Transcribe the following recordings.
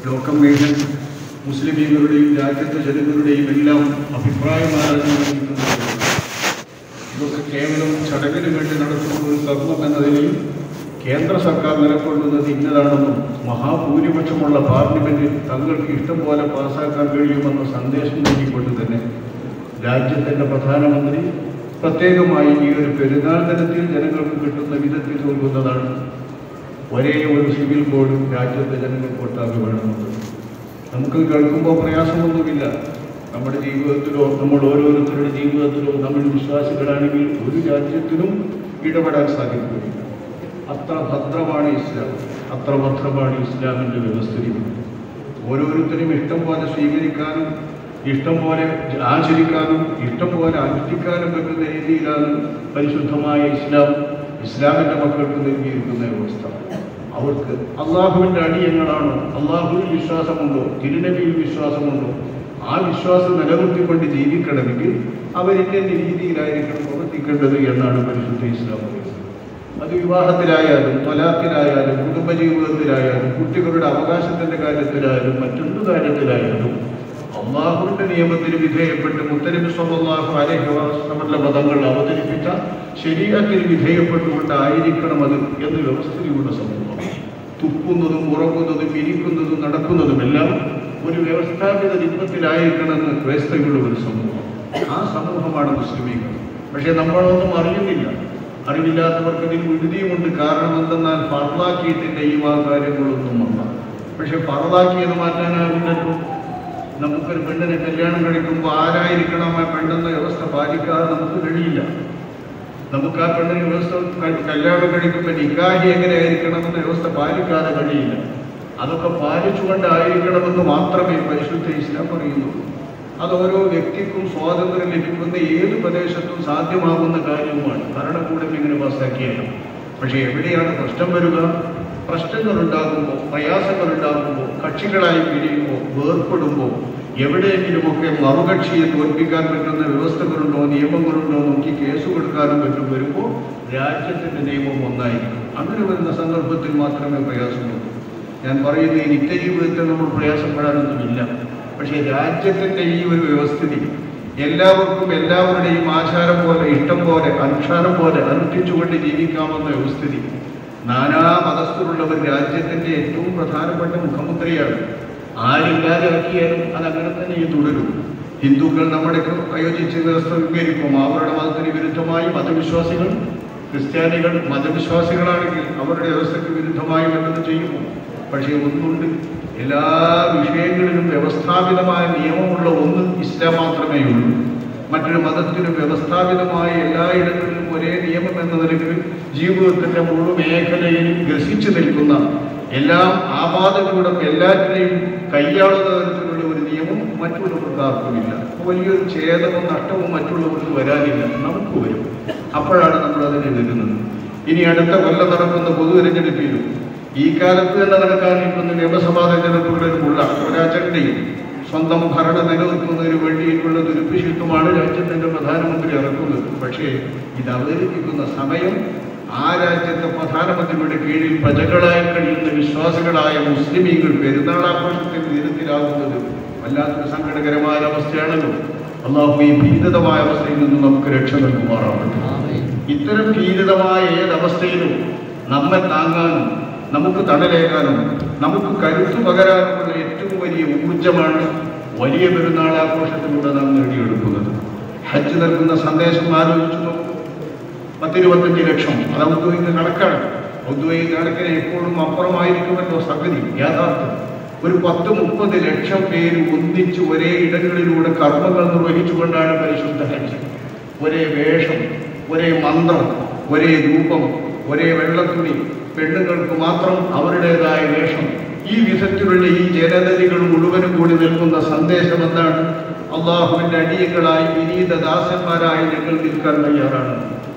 ലോകം മുഴുവൻ മുസ്ലിമീങ്ങളുടെയും രാജ്യത്തെ ജനങ്ങളുടെയും എല്ലാം അഭിപ്രായമാണ് ഇതൊക്കെ കേവലം ചടങ്ങിന് വേണ്ടി നടത്തുന്ന ഒരു കർമ്മം എന്ന നിലയിൽ കേന്ദ്ര സർക്കാർ നിലകൊള്ളുന്നത് ഇന്നതാണെന്നും മഹാഭൂരിപക്ഷമുള്ള പാർലമെന്റിൽ തങ്ങൾക്ക് ഇഷ്ടം പോലെ പാസ്സാക്കാൻ കഴിയുമെന്ന സന്ദേശം നൽകിക്കൊണ്ട് തന്നെ രാജ്യത്തിൻ്റെ പ്രധാനമന്ത്രി പ്രത്യേകമായി ഈ ഒരു പെരുന്നാൾ ദിനത്തിൽ ജനങ്ങൾക്ക് കിട്ടുന്ന വിധത്തിൽ നൽകുന്നതാണ് ഒരേ ഒരു സിവിൽ കോഡ് രാജ്യത്തെ ജനങ്ങൾക്ക് ഒട്ടാകെ വേണമെന്നത് നമുക്ക് കേൾക്കുമ്പോൾ പ്രയാസമൊന്നുമില്ല നമ്മുടെ ജീവിതത്തിലോ നമ്മൾ ഓരോരുത്തരുടെ ജീവിതത്തിലോ നമ്മൾ വിശ്വാസികളാണെങ്കിൽ ഒരു രാജ്യത്തിലും ഇടപെടാൻ സാധിക്കുകയില്ല അത്ര ഭദ്രമാണ് ഇസ്ലാം അത്ര ഭദ്രമാണ് ഇസ്ലാമിൻ്റെ വ്യവസ്ഥിതി ഓരോരുത്തരും ഇഷ്ടം പോലെ സ്വീകരിക്കാനും ഇഷ്ടം പോലെ ആചരിക്കാനും ഇഷ്ടം പോലെ അനുഷ്ഠിക്കാനും പറ്റുന്ന രീതിയിലാണ് പരിശുദ്ധമായ ഇസ്ലാം ഇസ്ലാമിൻ്റെ മക്കൾക്ക് നൽകിയിരിക്കുന്ന വ്യവസ്ഥ അവർക്ക് അള്ളാഹുവിൻ്റെ അടിയങ്ങളാണോ അള്ളാഹുവിൽ വിശ്വാസമുണ്ടോ തിരുനബിയിൽ വിശ്വാസമുണ്ടോ ആ വിശ്വാസം നിലനിർത്തിക്കൊണ്ട് ജീവിക്കണമെങ്കിൽ അവരിൻ്റെ രീതിയിലായിരിക്കണം പ്രവർത്തിക്കേണ്ടത് എന്നാണ് പരിശുദ്ധ ഇസ്ലാം പറയുന്നത് അത് വിവാഹത്തിലായാലും തൊലാത്തിലായാലും കുടുംബജീവിതത്തിലായാലും കുട്ടികളുടെ അവകാശത്തിൻ്റെ കാര്യത്തിലായാലും മറ്റെന്ത് കാര്യത്തിലായാലും അള്ളാഹുവിൻ്റെ നിയമത്തിന് വിധേയപ്പെട്ട് മുത്തനബി സ്വല്ലാഹു അലഹി വസ്ലമന്റെ പദങ്ങൾ അവതരിപ്പിച്ച ശരീരത്തിന് വിധേയപ്പെട്ടുകൊണ്ടായിരിക്കണം അത് എന്ന് വ്യവസ്ഥയിലുള്ള സമൂഹം തുപ്പുന്നതും ഉറങ്ങുന്നതും ഇരിക്കുന്നതും നടക്കുന്നതുമെല്ലാം ഒരു വ്യവസ്ഥാപിത രൂപത്തിലായിരിക്കണമെന്ന് വ്യവസ്ഥയുള്ള ഒരു സമൂഹം ആ സമൂഹമാണ് മുസ്ലിമീങ്ങൾ പക്ഷേ നമ്മളൊന്നും അറിയുന്നില്ല അറിവില്ലാത്തവർക്ക് ഇതിൽ വിടുതിയുമുണ്ട് കാരണം എന്തെന്നാൽ ഫറലാക്കിയിട്ടില്ല ഈ വക കാര്യങ്ങളൊന്നും വന്ന പക്ഷെ ഫറലാക്കിയത് മാറ്റാനാവില്ലല്ലോ നമുക്കൊരു പെണ്ണിനെ കല്യാണം കഴിക്കുമ്പോൾ ആരായിരിക്കണം ആ പെണ്ണെന്ന വ്യവസ്ഥ പാലിക്കാതെ നമുക്ക് കഴിയില്ല നമുക്ക് ആ പെണ്ണിന് വ്യവസ്ഥ ക- കല്യാണം കഴിക്കുമ്പോൾ നിക്കാഹി എങ്ങനെയായിരിക്കണമെന്ന വ്യവസ്ഥ പാലിക്കാതെ കഴിയില്ല അതൊക്കെ പാലിച്ചുകൊണ്ടായിരിക്കണമെന്ന് മാത്രമേ പരിശുദ്ധ ഇസ്ലാം പറയുന്നുള്ളൂ അത് ഓരോ വ്യക്തിക്കും സ്വാതന്ത്ര്യം ലഭിക്കുന്ന ഏത് പ്രദേശത്തും സാധ്യമാകുന്ന കാര്യവുമാണ് ഭരണകൂടം ഇങ്ങനെ പാസ്സാക്കിയാലും പക്ഷേ എവിടെയാണ് പ്രശ്നം വരിക പ്രശ്നങ്ങൾ ഉണ്ടാകുമ്പോൾ പ്രയാസങ്ങൾ ഉണ്ടാകുമ്പോൾ കക്ഷികളായി പിരിയുമ്പോൾ വേർപ്പെടുമ്പോൾ എവിടെയെങ്കിലുമൊക്കെ മറുകക്ഷിയെ തോൽപ്പിക്കാൻ പറ്റുന്ന വ്യവസ്ഥകളുണ്ടോ നിയമങ്ങളുണ്ടോ നോക്കി കേസ് കൊടുക്കാനും പറ്റും വരുമ്പോൾ രാജ്യത്തിൻ്റെ നിയമം ഒന്നായിരിക്കും അങ്ങനെ വരുന്ന സന്ദർഭത്തിൽ മാത്രമേ പ്രയാസമുള്ളൂ ഞാൻ പറയുന്നത് ഈ നിത്യജീവിതത്തിൽ നമ്മൾ പ്രയാസപ്പെടാനൊന്നുമില്ല പക്ഷേ രാജ്യത്തിൻ്റെ ഈ ഒരു വ്യവസ്ഥിതി എല്ലാവർക്കും എല്ലാവരുടെയും ആചാരം പോലെ ഇഷ്ടം പോലെ അനുഷ്ഠാനം പോലെ അനുഷ്ഠിച്ചുകൊണ്ട് ജീവിക്കാമെന്ന വ്യവസ്ഥിതി നാനാ മതസ്ഥരുള്ളവർ രാജ്യത്തിൻ്റെ ഏറ്റവും പ്രധാനപ്പെട്ട മുഖമുദ്രയാണ് ആരില്ലാതാക്കിയാലും അതങ്ങനെ തന്നെ ഈ തുടരും ഹിന്ദുക്കൾ നമ്മുടെ അയോജിച്ച് വ്യവസ്ഥ വിവരിക്കും അവരുടെ മതത്തിന് വിരുദ്ധമായി മതവിശ്വാസികൾ ക്രിസ്ത്യാനികൾ മതവിശ്വാസികളാണെങ്കിൽ അവരുടെ വ്യവസ്ഥയ്ക്ക് വിരുദ്ധമായി വല്ലതും ചെയ്യുമോ പക്ഷേ ഒന്നുണ്ട് എല്ലാ വിഷയങ്ങളിലും വ്യവസ്ഥാപിതമായ നിയമമുള്ള ഒന്ന് ഇസ്ലാം മാത്രമേ ഉള്ളൂ മറ്റൊരു മതത്തിന് വ്യവസ്ഥാപിതമായ എല്ലായിടങ്ങളിലും ഒരേ നിയമം എന്ന നിലയ്ക്ക് ജീവിതത്തിന്റെ മുഴു മേഖലയിൽ ഗ്രസിച്ചു നിൽക്കുന്ന എല്ലാം ആപാതകളും എല്ലാറ്റിനെയും കൈയാളുന്ന തരത്തിലുള്ള ഒരു നിയമം മറ്റുള്ളവർക്ക് ആർക്കുമില്ല അപ്പോൾ വലിയൊരു ഛേദവും നഷ്ടവും മറ്റുള്ളവർക്ക് വരാനില്ല നമുക്ക് വരും അപ്പോഴാണ് നമ്മൾ അതിനെ വരുന്നത് ഇനി അടുത്ത കൊല്ലം നടക്കുന്ന പൊതു തിരഞ്ഞെടുപ്പിലും ഈ കാലത്ത് തന്നെ നടക്കാനിരിക്കുന്ന നിയമസഭാ തെരഞ്ഞെടുപ്പുകളിലുമുള്ള ഒരജണ്ടയും സ്വന്തം ഭരണം നിലനിർത്തുന്നതിന് വേണ്ടിയിട്ടുള്ള ദുരുപശിത്വമാണ് രാജ്യത്തിന്റെ പ്രധാനമന്ത്രി ഇറക്കുന്നത് പക്ഷേ ഇത് അവതരിപ്പിക്കുന്ന സമയം ആ രാജ്യത്തെ പ്രധാനമന്ത്രിയുടെ കീഴിൽ പ്രജകളായി കഴിയുന്ന വിശ്വാസികളായ മുസ്ലിമീങ്ങൾ പെരുന്നാൾ ആഘോഷത്തിന്റെ ദിനത്തിലാകുന്നത് വല്ലാത്തൊരു സങ്കടകരമായ അവസ്ഥയാണല്ലോ അള്ളാഹു ഈ ഭീതമായ അവസ്ഥയിൽ നിന്ന് നമുക്ക് രക്ഷ നൽകുമാറാവട്ടെ ഇത്തരം ഭീതിതമായ ഏതവസ്ഥയിലും നമ്മെ താങ്ങാനും നമുക്ക് തണലേകാനും നമുക്ക് കരുത്തു പകരാനുമുള്ള ഏറ്റവും വലിയ ഊർജമാണ് വലിയ പെരുന്നാൾ ആഘോഷത്തിലൂടെ നാം നേടിയെടുക്കുന്നത് ഹജ്ജ് നൽകുന്ന സന്ദേശം ആലോചിച്ചു നോക്കൂ പത്തിരുപത്തഞ്ച് ലക്ഷം അത് ഔദ്യോഗിക കണക്കാണ് ഔദ്യോഗിക കണക്കിന് എപ്പോഴും അപ്പുറമായിരിക്കുമല്ലോ സംഗതി യാഥാർത്ഥ്യം ഒരു പത്ത് മുപ്പത് ലക്ഷം പേര് ഒന്നിച്ച് ഒരേ ഇടങ്ങളിലൂടെ കർമ്മങ്ങൾ നിർവഹിച്ചുകൊണ്ടാണ് പരിശുദ്ധ ഹജ്ജ് ഒരേ വേഷം ഒരേ മന്ത്രം ഒരേ രൂപം ഒരേ വെള്ളത്തുണി പെണ്ണുങ്ങൾക്ക് മാത്രം അവരുടേതായ വേഷം ഈ വിധത്തിലുള്ള ഈ ജനതകൾ മുഴുവനും കൂടി നൽകുന്ന സന്ദേശം എന്താണ് അള്ളാഹുവിന്റെ അടിയങ്ങളായി വിനീത ദാസന്മാരായി ഞങ്ങൾ നിൽക്കാൻ തയ്യാറാണ്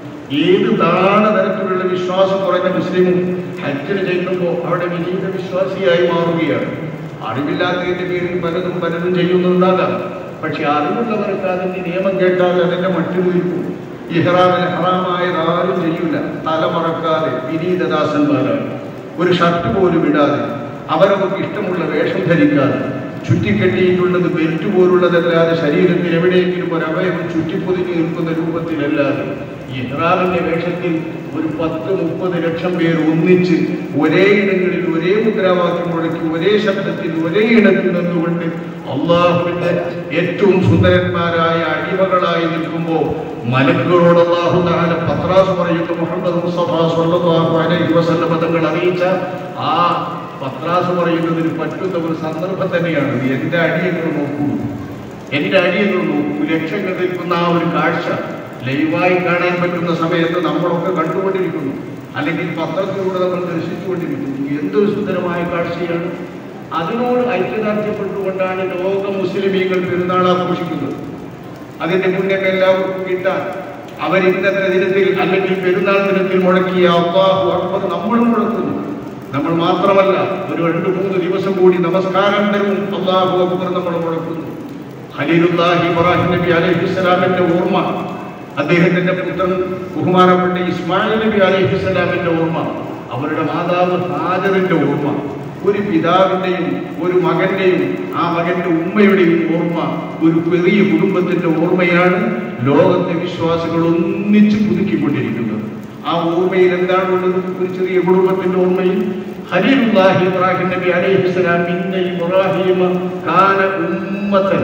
ഏത് താണ തരത്തിലുള്ള വിശ്വാസം കുറഞ്ഞ മുസ്ലിമും ഹജ്ജിന് ചെല്ലുമ്പോൾ അവിടെ വിനീത വിശ്വാസിയായി മാറുകയാണ് അറിവില്ലാത്തതിന്റെ പേരിൽ പലതും പലതും ചെയ്യുന്നുണ്ടാകാം പക്ഷെ അറിവുള്ളവർക്ക് അതിന്റെ നിയമം കേട്ടാൽ അതിന്റെ മറ്റുപോയിരിക്കും ഇഹ്റാമിന് ഹറാമായത് ആരും ചെയ്യില്ല തലമറക്കാതെ വിനീതദാസന്മാരായി ഒരു ഷർട്ട് പോലും ഇടാതെ അവരവർക്ക് ഇഷ്ടമുള്ള വേഷം ധരിക്കാതെ ചുറ്റിക്കെട്ടിയിട്ടുള്ളത് ബെൽറ്റ് പോലുള്ളതല്ലാതെ ശരീരത്തിൽ എവിടെയെങ്കിലും ഒരു അവയവം ചുറ്റിപ്പൊതിഞ്ഞു നിൽക്കുന്ന രൂപത്തിലല്ലാതെ ഇഹ്റാമിന്റെ വേഷത്തിൽ ഒരു പത്ത് മുപ്പത് ലക്ഷം പേർ ഒന്നിച്ച് ഒരേ ഇടങ്ങളിൽ ഒരേ മുദ്രാവാക്യം മുഴക്കി ഒരേ ശബ്ദത്തിൽ ഒരേ ഇടത്തിൽ നിന്നുകൊണ്ട് അള്ളാഹുവിന്റെ ഏറ്റവും സുന്ദരന്മാരായ അടിമകളായി നിൽക്കുമ്പോൾ മലക്കുകളോട് അള്ളാഹു താല പത്രാസ് പറയുന്നു മുഹമ്മദ് മുസ്തഫ സ്വല്ലല്ലാഹു അലൈഹി വസല്ലമ തങ്ങൾ അറിയിച്ച ആ പത്രാസ് പറയുന്നതിന് പറ്റുന്ന ഒരു സന്ദർഭം തന്നെയാണ് ഇത് എന്റെ അടിയങ്ങൾ നോക്കൂ എന്റെ അടിയങ്ങൾ നോക്കൂ ലക്ഷങ്ങൾ നിൽക്കുന്ന ആ ഒരു കാഴ്ച ലൈവായി കാണാൻ പറ്റുന്ന സമയത്ത് നമ്മളൊക്കെ കണ്ടുകൊണ്ടിരിക്കുന്നു അല്ലെങ്കിൽ പത്രത്തിലൂടെ നമ്മൾ ദർശിച്ചുകൊണ്ടിരിക്കുന്നു എന്തൊരു സുന്ദരമായ കാഴ്ചയാണ് അതിനോട് ഐക്യദാർഢ്യപ്പെട്ടുകൊണ്ടാണ് ലോക മുസ്ലിമീങ്ങൾ പെരുന്നാൾ ആഘോഷിക്കുന്നത് അതിന്റെ പുണ്യം എല്ലാവർക്കും കിട്ടാൻ അവർ ഇന്നത്തെ ദിനത്തിൽ അല്ലെങ്കിൽ പെരുന്നാൾ ദിനത്തിൽ മുഴക്കിയ അള്ളാഹു അക്ബർ നമ്മളും മുഴക്കുന്നു നമ്മൾ മാത്രമല്ല ഒരു രണ്ട് മൂന്ന് ദിവസം കൂടി നമസ്കാരാന്തരവും അള്ളാഹു അക്ബർ നമ്മൾ മുഴക്കുന്നു ഖലീലുല്ലാഹി ഇബ്രാഹിം നബി അലൈഹിസ്സലാമിന്റെ ഓർമ്മ അദ്ദേഹത്തിന്റെ പുത്രൻ ബഹുമാനപ്പെട്ട ഇസ്മായിൽ നബി അലൈഹിസ്സലാമിന്റെ ഓർമ്മ അവരുടെ മാതാവ് ഹാജറിന്റെ ഓർമ്മ ഒരു പിതാവിന്റെയും ഒരു മകന്റെയും ആ മകന്റെ ഉമ്മയുടെയും ഓർമ്മ ഒരു പെറിയ കുടുംബത്തിന്റെ ഓർമ്മയാണ് ലോകത്തെ വിശ്വാസികൾ ഒന്നിച്ച് പുതുക്കിക്കൊണ്ടിരിക്കുന്നത് ആ ഓർമ്മയിൽ എന്താണുള്ളത് ഒരു ചെറിയ കുടുംബത്തിന്റെ ഓർമ്മയിൽ ഖലീലുല്ലാഹി ഇബ്രാഹിം നബി അലൈഹിസ്സലാം ഇന്ന ഇബ്രാഹിമ കാന ഉമ്മത്തൻ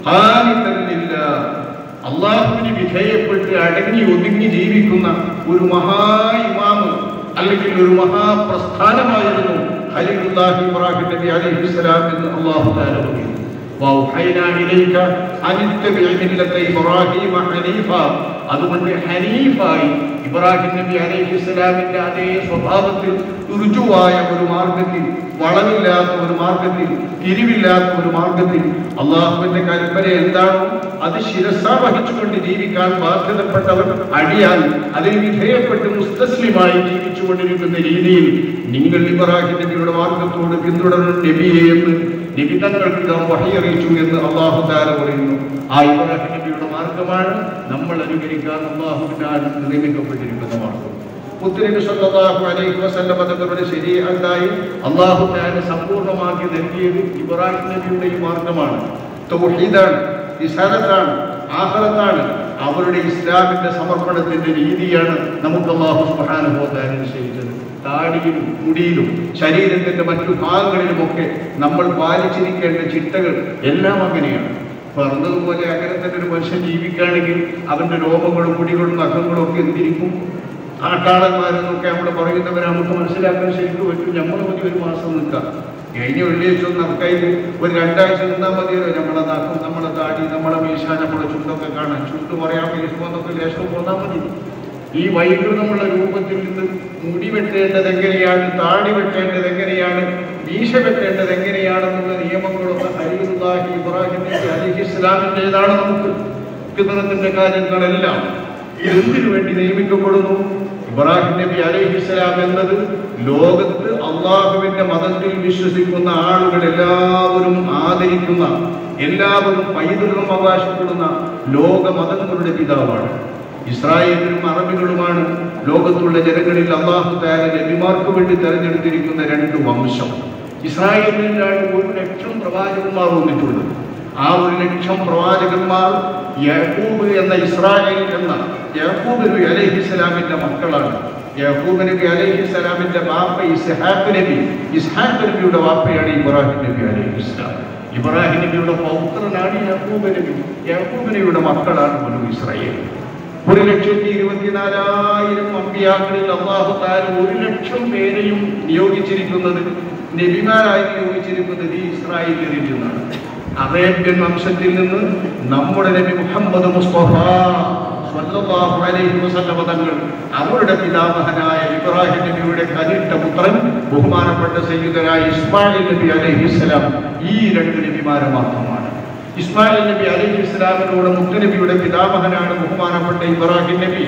ഖാനിതൻ ലില്ലാഹ് അള്ളാഹുവിന് വിധേയപ്പെട്ട് അടങ്ങി ഒതുങ്ങി ജീവിക്കുന്ന ഒരു മഹാ ഇമാമ് അല്ലെങ്കിൽ ഒരു മഹാപ്രസ്ഥാനമായിരുന്നു ഖലീലുല്ലാഹി ഇബ്രാഹിം നബി അലൈഹിസ്സലാം എന്ന് അള്ളാഹു താല പറയുന്നു وأوحينا إليك أن اتبع ملة إبراهيم حنيفا അതുകൊണ്ട് ഹനീഫായി ഇബ്രാഹിം നബി അലൈഹി ഇസ്ലാമിന്റെ അതേ സ്വഭാവത്തിൽ ഋജുവായ ഒരു മാർഗത്തിൽ വളവില്ലാത്ത ഒരു മാർഗത്തിൽ തിരിവില്ലാത്ത ഒരു മാർഗത്തിൽ അള്ളാഹുവിന്റെ കൽപ്പന എന്താണോ അത് ശിരസ വഹിച്ചുകൊണ്ട് ജീവിക്കാൻ ബാധ്യതപ്പെട്ടവർ അടിയാൻ അതിന് വിധേയപ്പെട്ട് മുസ്തസ്ലിമായി ജീവിച്ചുകൊണ്ടിരിക്കുന്ന രീതിയിൽ നിങ്ങൾ ഇബ്രാഹിം നബിയുടെ മാർഗത്തോട് പിന്തുടരണം നബിയെ എന്ന് നബി തങ്ങൾക്ക് നാം വഹിയറിയിച്ചു എന്ന് അള്ളാഹു താര പറയുന്നു ആ ഇബ്രാഹിം നബിയുടെ മാർഗമാണ് നമ്മൾ അനുകരിക്കാൻ അള്ളാഹുവിനാൽ നിയമിക്കപ്പെട്ടിരിക്കുന്ന മാർഗം മുത്തനബി സല്ലല്ലാഹു അലൈഹി വസല്ലം തങ്ങളുടെ ശരീഅത്തായി അള്ളാഹു താല സമ്പൂർണ്ണമാക്കി നൽകിയത് ഇബ്രാഹിം നബിയുടെ ഈ മാർഗമാണ് തൗഹീദാണ് ഇസാലത്താണ് ആഹ്റത്താണ് അവരുടെ ഇസ്ലാമിന്റെ സമർപ്പണത്തിന്റെ രീതിയാണ് നമുക്ക് അള്ളാഹു സുബ്ഹാനഹു വ തആല നിശ്ചയിച്ചത് താടിയിലും മുടിയിലും ശരീരത്തിന്റെ മറ്റു ഭാഗങ്ങളിലുമൊക്കെ നമ്മൾ പാലിച്ചിരിക്കേണ്ട ചിട്ടകൾ എല്ലാം അങ്ങനെയാണ് പറഞ്ഞതുപോലെ അങ്ങനെ തന്നെ ഒരു മനുഷ്യൻ ജീവിക്കുകയാണെങ്കിൽ അവന്റെ രോമങ്ങളും മുടികളും നഖങ്ങളും ഒക്കെ എന്തിരിക്കും ആട്ടാളന്മാരെന്നൊക്കെ നമ്മൾ പറയുന്നവരെ നമുക്ക് മനസ്സിലാക്കാൻ ശരിക്കും പറ്റും നമ്മൾ മതി ഒരു മാസം നിൽക്കാം കഴിഞ്ഞ വെള്ളിയാഴ്ച ഒന്ന് നമുക്കതിൽ ഒരു രണ്ടാഴ്ച നിന്നാൽ മതിയല്ലോ നമ്മളെ നഖം നമ്മളെ താടി നമ്മളെ മീശ നമ്മളെ ചുണ്ടൊക്കെ കാണാൻ ചുണ്ട് പറയാൻ വീശുമെന്നൊക്കെ ലേശം പോന്നാൽ മതി ഈ വൈകൃതമുള്ള രൂപത്തിൽ നിന്ന് മുടി വെട്ടേണ്ടത് എങ്ങനെയാണ് താടി വെട്ടേണ്ടത് എങ്ങനെയാണ് മീശ വെട്ടേണ്ടത് എങ്ങനെയാണെന്നുള്ള നിയമങ്ങളൊക്കെ ഹരീറുല്ലാഹി ഇബ്രാഹിം നബി അലിഹി ഇസ്ലാമിൻ്റെതാണ് നമുക്ക് ഫിത്രത്തിന്റെ കാര്യങ്ങളെല്ലാം ഇതെന്തിനു വേണ്ടി നിയമിക്കപ്പെടുന്നു ഇബ്രാഹിം നബി അലൈഹി ഇസ്ലാം എന്നത് ലോകത്ത് അള്ളാഹുവിന്റെ മതത്തിൽ വിശ്വസിക്കുന്ന ആളുകൾ എല്ലാവരും ആദരിക്കുന്ന എല്ലാവരും പൈതൃകം അവകാശപ്പെടുന്ന ലോക മതങ്ങളുടെ പിതാവാണ് ഇസ്രായേലിലും അറബികളുമാണ് ലോകത്തുള്ള ജനങ്ങളിൽ അള്ളാഹു താര നബിമാർക്ക് വേണ്ടി തെരഞ്ഞെടുത്തിരിക്കുന്ന രണ്ട് വംശം ഇസ്രായേലിലാണ് ഒരു ലക്ഷം പ്രവാചകന്മാർ വന്നിട്ടുള്ളത് ആ ഒരു ലക്ഷം പ്രവാചകന്മാർ യാക്കൂബ് എന്ന ഇസ്രായേൽ എന്ന യാക്കൂബ് നബി അലൈഹി സ്വലാമിന്റെ മക്കളാണ് യാക്കൂബ് നബി അലൈഹി സ്വലാമിന്റെ വാപ്പ ഇസ്ഹാഖ് നബി ഇസ്ഹാഖ് നബിയുടെ വാപ്പയാണ് ഇബ്രാഹിം നബി അലൈഹി സ്വലാം ഇബ്രാഹിം നബിയുടെ പൗത്രനാണ് യാക്കൂബ് നബി യാക്കൂബ് നബിയുടെ മക്കളാണ് ഒരു ഇസ്രായേൽ ഒരു ലക്ഷത്തി ഇരുപത്തിനാലായിരം അമ്പിയാക്കളിൽ അള്ളാഹു താര ഒരു ലക്ഷം പേരെയും നിയോഗിച്ചിരിക്കുന്നത് നബിമാരായി നിയോഗിച്ചിരിക്കുന്നത് ഈ ഇസ്രായേലിൽ നിന്നാണ് അറേബ്യൻ വംശത്തിൽ നിന്ന് നമ്മുടെ നബി മുഹമ്മദ് മുസ്തഫ സ്വല്ലല്ലാഹു അലൈഹി വസല്ലമ തങ്ങൾ അവരുടെ പിതാമഹനായ ഇബ്രാഹിം നബിയുടെ കനിട്ട പുത്രൻ ബഹുമാനപ്പെട്ട സയ്യിദനായ ഇസ്മായിൽ നബി അലൈഹിസ്സലാം ഈ രണ്ട് നബിമാരെ മാത്രമാണ് ഇസ്മായിൽ നബി അലൈഹി ഇസ്ലാമിനോട് മുത്തനബിയുടെ പിതാമഹനാണ് ബഹുമാനപ്പെട്ട ഇബ്രാഹിം നബി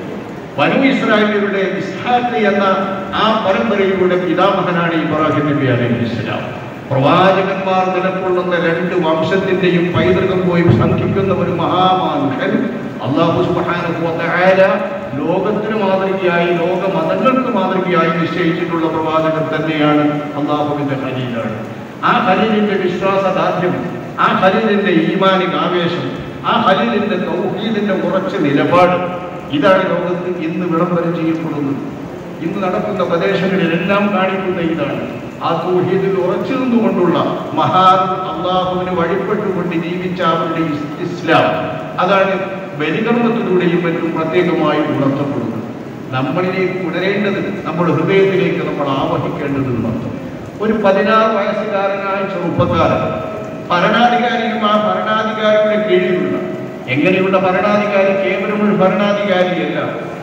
വനു ഇസ്രായേലിയുടെ ഇസ്ഹാഖ് എന്ന ആ പരമ്പരയുടെ പിതാമഹനാണ് ഇബ്രാഹിം നബി അലൈഹി ഇസ്ലാം പ്രവാചകന്മാർ നിലകൊള്ളുന്ന രണ്ട് വംശത്തിന്റെയും പൈതൃകം പോയി സംഖിക്കുന്ന ഒരു മഹാമാനുഷൻ അള്ളാഹു സുബ്ഹാനഹു വ തആല ലോകത്തിന് മാതൃകയായി ലോക മതങ്ങൾക്ക് മാതൃകയായി നിശ്ചയിച്ചിട്ടുള്ള പ്രവാചകൻ തന്നെയാണ് അള്ളാഹുവിന്റെ ഖലീലാണ് ആ ഖലീലിന്റെ വിശ്വാസദാർഢ്യം ആ ഖലീലിന്റെ ഈമാനിക ആവേശം ആ ഖലീലിന്റെ തൗഹീദിന്റെ ഉറച്ച നിലപാട് ഇതാണ് ലോകത്ത് ഇന്ന് വിളംബരം ചെയ്യപ്പെടുന്നത് ഇന്ന് നടക്കുന്ന പ്രദേശങ്ങളിലെല്ലാം കാണിക്കുന്ന ഇതാണ് ആ തൗഹീദിൽ ഉറച്ചു നിന്നുകൊണ്ടുള്ള മഹാ അള്ളാഹുവിന് വഴിപ്പെട്ടുകൊണ്ട് ജീവിച്ച അവരുടെ ഇസ് ഇസ്ലാം അതാണ് ബലികർമ്മത്തിലൂടെയും മറ്റും പ്രത്യേകമായി ഉണർത്തപ്പെടുന്നത് നമ്മളിലേക്ക് ഉണരേണ്ടത് നമ്മുടെ ഹൃദയത്തിലേക്ക് നമ്മൾ ആവഹിക്കേണ്ടത് എന്നർത്ഥം ഒരു പതിനാറ് വയസ്സുകാരനായ ചെറുപ്പക്കാരൻ ഭരണാധികാരിയും ആ ഭരണാധികാരിയുടെ കീഴിലുള്ള എങ്ങനെയുള്ള ഭരണാധികാരി കേവലം ഒരു ഭരണാധികാരിയല്ല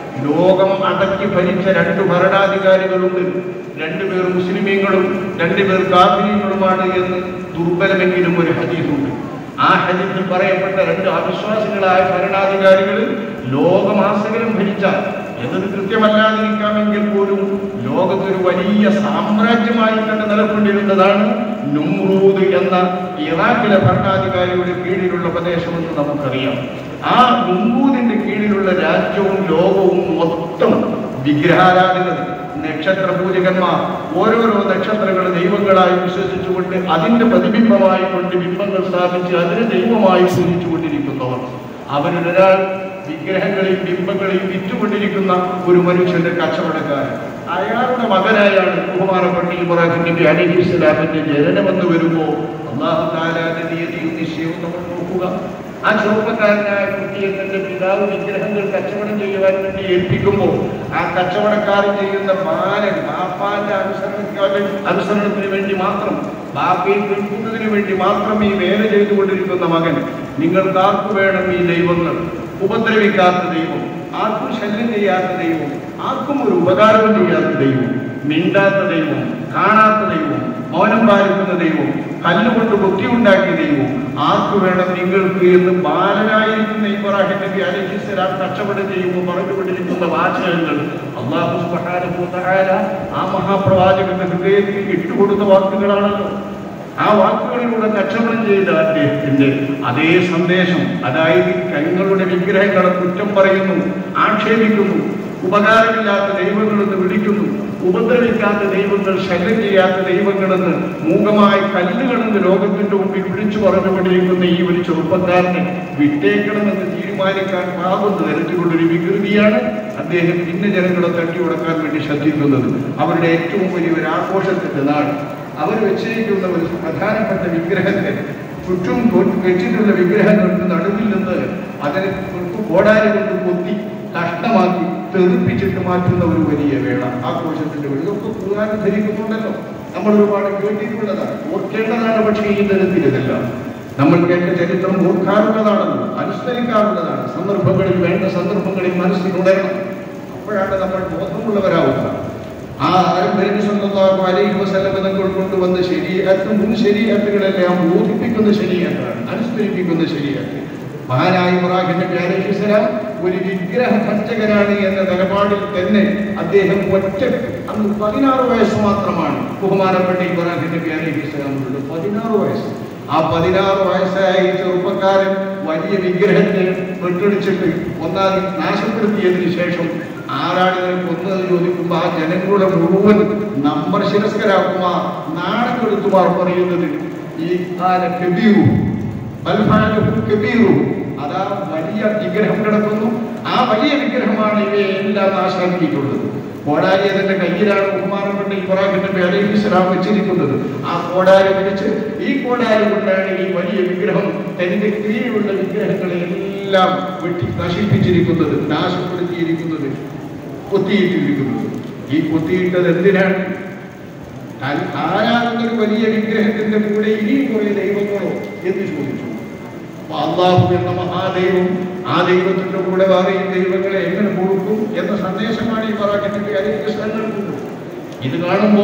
ലോകം അടക്കി ഭരിച്ച രണ്ട് ഭരണാധികാരികളുണ്ട് രണ്ടുപേർ മുസ്ലിമീങ്ങളും രണ്ടുപേർ കാഫിര്യങ്ങളുമാണ് എന്ന് ദുർബലമെങ്കിലും ഒരു ഹദീസുണ്ട് ആ ഹദീസിൽ പറയപ്പെട്ട രണ്ട് അവിശ്വാസികളായ ഭരണാധികാരികൾ ലോകമാസകലം ഭരിച്ച എന്നത് കൃത്യമല്ലാതിരിക്കാമെങ്കിൽ പോലും ലോകത്തൊരു വലിയ സാമ്രാജ്യമായി തന്നെ നിലകൊണ്ടിരുന്നതാണ് നുമ്രൂദ് എന്ന ഇറാഖിലെ ഭരണാധികാരിയുടെ കീഴിലുള്ള പ്രദേശമെന്ന് നമുക്കറിയാം ആ നുമ്രൂദിന്റെ കീഴിലുള്ള രാജ്യവും ലോകവും മൊത്തം വിഗ്രഹാരാധന നക്ഷത്ര പൂജകന്മാർ ഓരോരോ നക്ഷത്രങ്ങൾ ദൈവങ്ങളായി വിശ്വസിച്ചുകൊണ്ട് അതിന്റെ പ്രതിബിംബമായി കൊണ്ട് ബിംബങ്ങൾ സ്ഥാപിച്ച് അതിനെ ദൈവമായി പൂജിച്ചുകൊണ്ടിരിക്കുന്നവർ അവരൊരാൾ വിഗ്രഹങ്ങളെയും ബിംബങ്ങളെയും വിറ്റുകൊണ്ടിരിക്കുന്ന ഒരു മനുഷ്യന്റെ കച്ചവടക്കാരൻ അയാളുടെ മകനായാണ് ബഹുമാനപ്പെട്ട ഇബ്രാഹിം നബി അലഹി ഇസ്ലാമിന്റെ ജനനമെന്ന് വരുമ്പോൾ അള്ളാഹു താലാന്റെ തീയതിയും നിശ്ചയവും നമ്മൾ നോക്കുക ആ ചെറുപ്പക്കാരനായ കുട്ടിയെ തന്റെ പിതാവ് വിഗ്രഹങ്ങൾ കച്ചവടം ചെയ്യുവാൻ വേണ്ടി ഏൽപ്പിക്കുമ്പോൾ ആ കച്ചവടക്കാരൻ ചെയ്യുന്ന മാനൻ ബാപ്പാന്റെ അനുസരണത്തിന് അനുസരണത്തിന് വേണ്ടി മാത്രം ബാപ്പയെ കേൾക്കുന്നതിന് വേണ്ടി മാത്രം ഈ വേല ചെയ്തുകൊണ്ടിരിക്കുന്ന മകൻ നിങ്ങൾക്ക് ആർക്കു വേണം ഈ ദൈവങ്ങൾ ഉപദ്രവിക്കാത്ത ദൈവം ആർക്കും ശല്യം ചെയ്യാത്ത ദൈവം ആർക്കും ഒരു ഉപകാരവും ചെയ്യാത്ത ദൈവം മിണ്ടാത്ത ദൈവം കാണാത്ത ദൈവം മൗനം പാലിക്കുന്ന ദൈവം കല്ലുകൊണ്ട് ബുദ്ധിയുണ്ടാക്കിയ ദൈവം ആർക്കു വേണം നിങ്ങൾക്ക് എന്ന് ബാലനായിരിക്കുന്ന ഇബ്രാഹിം നബി അലഹിസ്സലാം കഷ്ടപ്പെട്ട് ചെയ്യുമ്പോൾ പറഞ്ഞുകൊണ്ടിരിക്കുന്ന വാചകങ്ങൾ അള്ളാഹു സുബ്ഹാനഹു വ തആല ആ മഹാപ്രവാചകന്റെ ഹൃദയത്തിൽ ഇട്ടുകൊടുത്ത വാക്കുകളാണല്ലോ ആ വാക്കുകളിലൂടെ കച്ചവടം ചെയ്ത അദ്ദേഹത്തിന്റെ അതേ സന്ദേശം അതായത് തങ്ങളുടെ വിഗ്രഹങ്ങളെ കുറ്റം പറയുന്നു ആക്ഷേപിക്കുന്നു ഉപകാരമില്ലാത്ത ദൈവങ്ങളെന്ന് വിളിക്കുന്നു ഉപദ്രവിക്കാത്ത ദൈവങ്ങൾ ശല്യം ചെയ്യാത്ത ദൈവങ്ങളെന്ന് മൂകമായ കല്ലുകളെന്ന് ലോകത്തിന്റെ മുമ്പിൽ വിളിച്ചു പറഞ്ഞുകൊണ്ടിരിക്കുന്ന ഈ ഒരു ചെറുപ്പക്കാരനെ വിട്ടേക്കണമെന്ന് തീരുമാനിക്കാൻ പാകുന്ന തരത്തിലുള്ളൊരു വികൃതിയാണ് അദ്ദേഹം പിന്നെ ജനങ്ങളെ തട്ടിയുടക്കാൻ വേണ്ടി ശ്രദ്ധിക്കുന്നത് അവരുടെ ഏറ്റവും വലിയ ഒരു ആഘോഷത്തിന്റെ നാട് അവർ വെച്ചിരിക്കുന്ന ഒരു പ്രധാനപ്പെട്ട വിഗ്രഹത്തെ ചുറ്റും കൊ- വെച്ചിട്ടുള്ള വിഗ്രഹങ്ങൾക്ക് നടുവിൽ നിന്ന് അതിനെ കോടാലി കൊണ്ട് കൊത്തി കഷ്ടമാക്കി തെറിപ്പിച്ചിട്ട് മാറ്റുന്ന ഒരു വലിയ വേള ആഘോഷത്തിന്റെ വേള ഇതൊക്കെ കൂടാൻ ധരിക്കുന്നുണ്ടല്ലോ നമ്മൾ ഒരുപാട് കേട്ടിട്ടുള്ളതാണ് ഓർക്കേണ്ടതാണ് പക്ഷേ ഈ തരത്തിൽ ഇതല്ല നമ്മൾ കേട്ട ചരിത്രം ഓർക്കാറുള്ളതാണല്ലോ അനുസ്മരിക്കാറുള്ളതാണ് സന്ദർഭങ്ങളിൽ വേണ്ട സന്ദർഭങ്ങളിൽ മനസ്സിലുണരണം അപ്പോഴാണ് നമ്മൾ ബോധമുള്ളവരാവുക ആ ആരംഭരിക്ക് സ്വന്തമാകും അലൈഹി വസല്ലം തങ്ങൾ കൊണ്ടുവന്ന ശരീരത്ത് മുൻ ശരീരത്തുകളെല്ലാം ബോധിപ്പിക്കുന്ന ശരീരത്താണ് അനുസ്മരിപ്പിക്കുന്ന ശരീരത്ത് മഹാനായ ഇബ്രാഹിം നബി അലൈഹി സ്വലാം ഒരു വിഗ്രഹ ഭഞ്ജകനാണ് എന്ന നിലപാടിൽ തന്നെ അദ്ദേഹം ഒറ്റ അന്ന് പതിനാറ് വയസ്സ് മാത്രമാണ് ബഹുമാനപ്പെട്ട ഇബ്രാഹിം നബി അലൈഹി സ്വലാമുള്ളത് പതിനാറ് വയസ്സ് ആ പതിനാറ് വയസ്സായ ഈ ചെറുപ്പക്കാരൻ വലിയ വിഗ്രഹത്തെ വെട്ടടിച്ചിട്ട് ഒന്നാമത് നാശപ്പെടുത്തിയതിനു ശേഷം ആരാണ് ഇതിനെ കൊന്നത് ചോദിക്കുമ്പോൾ ആ ജനങ്ങളുടെ മുഴുവൻ നമ്പർ ശിരസ്കരാക്കുമാർ നാണക്കെടുത്തുമാർ പറയുന്നത് ഈ കാല കബീറു ബൽഫാലഹു കബീറു അതാ വലിയ വിഗ്രഹം കിടക്കുന്നു ആ വലിയ വിഗ്രഹമാണ് ഇവയെ എല്ലാം നാശാക്കിയിട്ടുള്ളത് കോടാലി അതിന്റെ കയ്യിലാണ് ബഹുമാനപ്പെട്ട ഇബ്രാഹിം നബി അലൈഹി ഇസ്ലാം വെച്ചിരിക്കുന്നത് ആ കോടാലി പിടിച്ച് ഈ കോടാലി കൊണ്ടാണ് ഈ വലിയ വിഗ്രഹം തന്റെ കീഴിലുള്ള വിഗ്രഹങ്ങളെ എല്ലാം വെട്ടി നശിപ്പിച്ചിരിക്കുന്നത് നാശപ്പെടുത്തിയിരിക്കുന്നത് കൊത്തിയിട്ടിരിക്കുന്നത് ഈ കൊത്തിയിട്ടത് എന്തിനാണ് താൻ ആരാകുന്നൊരു വലിയ വിഗ്രഹത്തിന്റെ കൂടെ ഇനിയും കുറെ ദൈവങ്ങളോ എന്ന് ചോദിച്ചു അപ്പൊ അള്ളാഹു എന്ന മഹാദൈവം ആ ദൈവത്തിന്റെ കൂടെ വേറെയും ദൈവങ്ങളെ എങ്ങനെ കൊടുക്കും എന്ന സന്ദേശമാണ് ഈ പറയാൻ നൽകുന്നത് ഇത് കാണുമ്പോ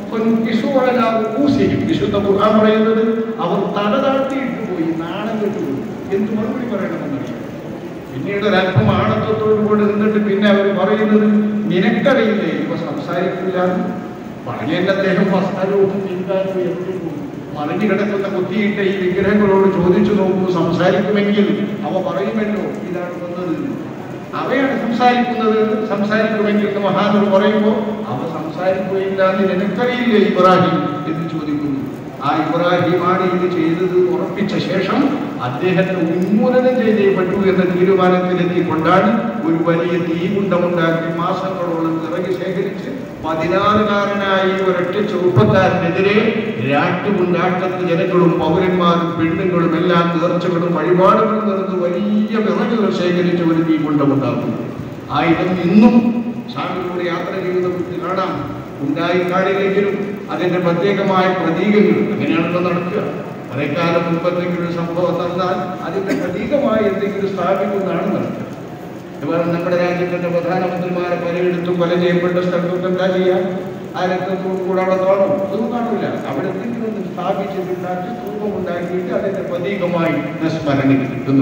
ൂസിയും വിശുദ്ധ ഖുർആൻ പറയുന്നത് അവർ തല താഴ്ത്തിയിട്ട് പോയി നാണം കെട്ടുപോയി എന്ത് മറുപടി പറയണമെന്നറിയാം പിന്നീട് ഒരല്പം ആണത്വത്തോടു കൂടി നിന്നിട്ട് പിന്നെ അവർ പറയുന്നത് നിനക്കറിയില്ലേ ഇവ സംസാരിക്കില്ല പറഞ്ഞതിന്റെ അദ്ദേഹം വസ്ത്രവും ചിന്താനും എത്തിയും മറിഞ്ഞു കിടക്കുന്ന കുത്തിയിട്ട ഈ വിഗ്രഹങ്ങളോട് ചോദിച്ചു നോക്കൂ സംസാരിക്കുമെങ്കിൽ അവ പറയുമല്ലോ ഇതാണ് വന്നത് അവയാണ് സംസാരിക്കുന്നത് സംസാരിക്കുമെങ്കിൽ എന്ന് മഹാനോട് പറയുമ്പോൾ അവ സംസാരിക്കുകയില്ല എന്ന് നിനക്കറിയില്ലേ ഇബ്രാഹിം എന്ന് ചോദിക്കുന്നു ആ ആ ഇബ്രാഹിമാണ് ഇത് ചെയ്തത് ഉറപ്പിച്ച ശേഷം അദ്ദേഹത്തെ ഉന്മൂലനം ചെയ്തേ പറ്റൂ എന്ന തീരുമാനത്തിലെത്തിക്കൊണ്ടാണ് ഒരു വലിയ തീകുണ്ടമുണ്ടാക്കി മാസങ്ങളോളം ഇറങ്ങി ശേഖരിച്ച് പതിനാറുകാരനായി ഒരൊറ്റ ചെറുപ്പക്കാരനെതിരെ രാട്ടുകൊണ്ടാട്ടത്ത് ജനങ്ങളും പൗരന്മാരും പെണ്ണുങ്ങളും എല്ലാം നേർച്ചകളും വഴിപാടുകളും നടന്ന് വലിയ വിറകുകൾ ശേഖരിച്ച ഒരു തീകുണ്ടമുണ്ടാക്കും ആയുധം ഇന്നും ഷാമിലൂടെ യാത്ര ചെയ്യുന്നവർക്ക് കാണാം ഉണ്ടായി കാണില്ലെങ്കിലും അതിന്റെ പ്രത്യേകമായ പ്രതീകങ്ങൾ അങ്ങനെയാണല്ലോ നടക്കുക കുറെ കാലം മുമ്പ് എന്തെങ്കിലും ഒരു സംഭവം നടന്നാൽ അതിന്റെ പ്രതീകമായി എന്തെങ്കിലും സ്ഥാപിക്കുന്നതാണ് നടക്കുക ഇവർ നമ്മുടെ രാജ്യത്തിന്റെ പ്രധാനമന്ത്രിമാരെ പലയിടത്തും കൊല ചെയ്യപ്പെട്ട സ്ഥലത്തൊക്കെ എന്താ ചെയ്യാം ആ രക്തത്തോടു കൂടെ അവിടെ കാണും അതൊന്നും കാണില്ല അവിടെ എന്തെങ്കിലും ഒന്ന് സ്ഥാപിച്ചിട്ടുണ്ടാക്കി തൂക്കം ഉണ്ടാക്കിയിട്ട് അതിന്റെ പ്രതീകമായി സ്മരണയ്ക്ക് കിട്ടുന്നു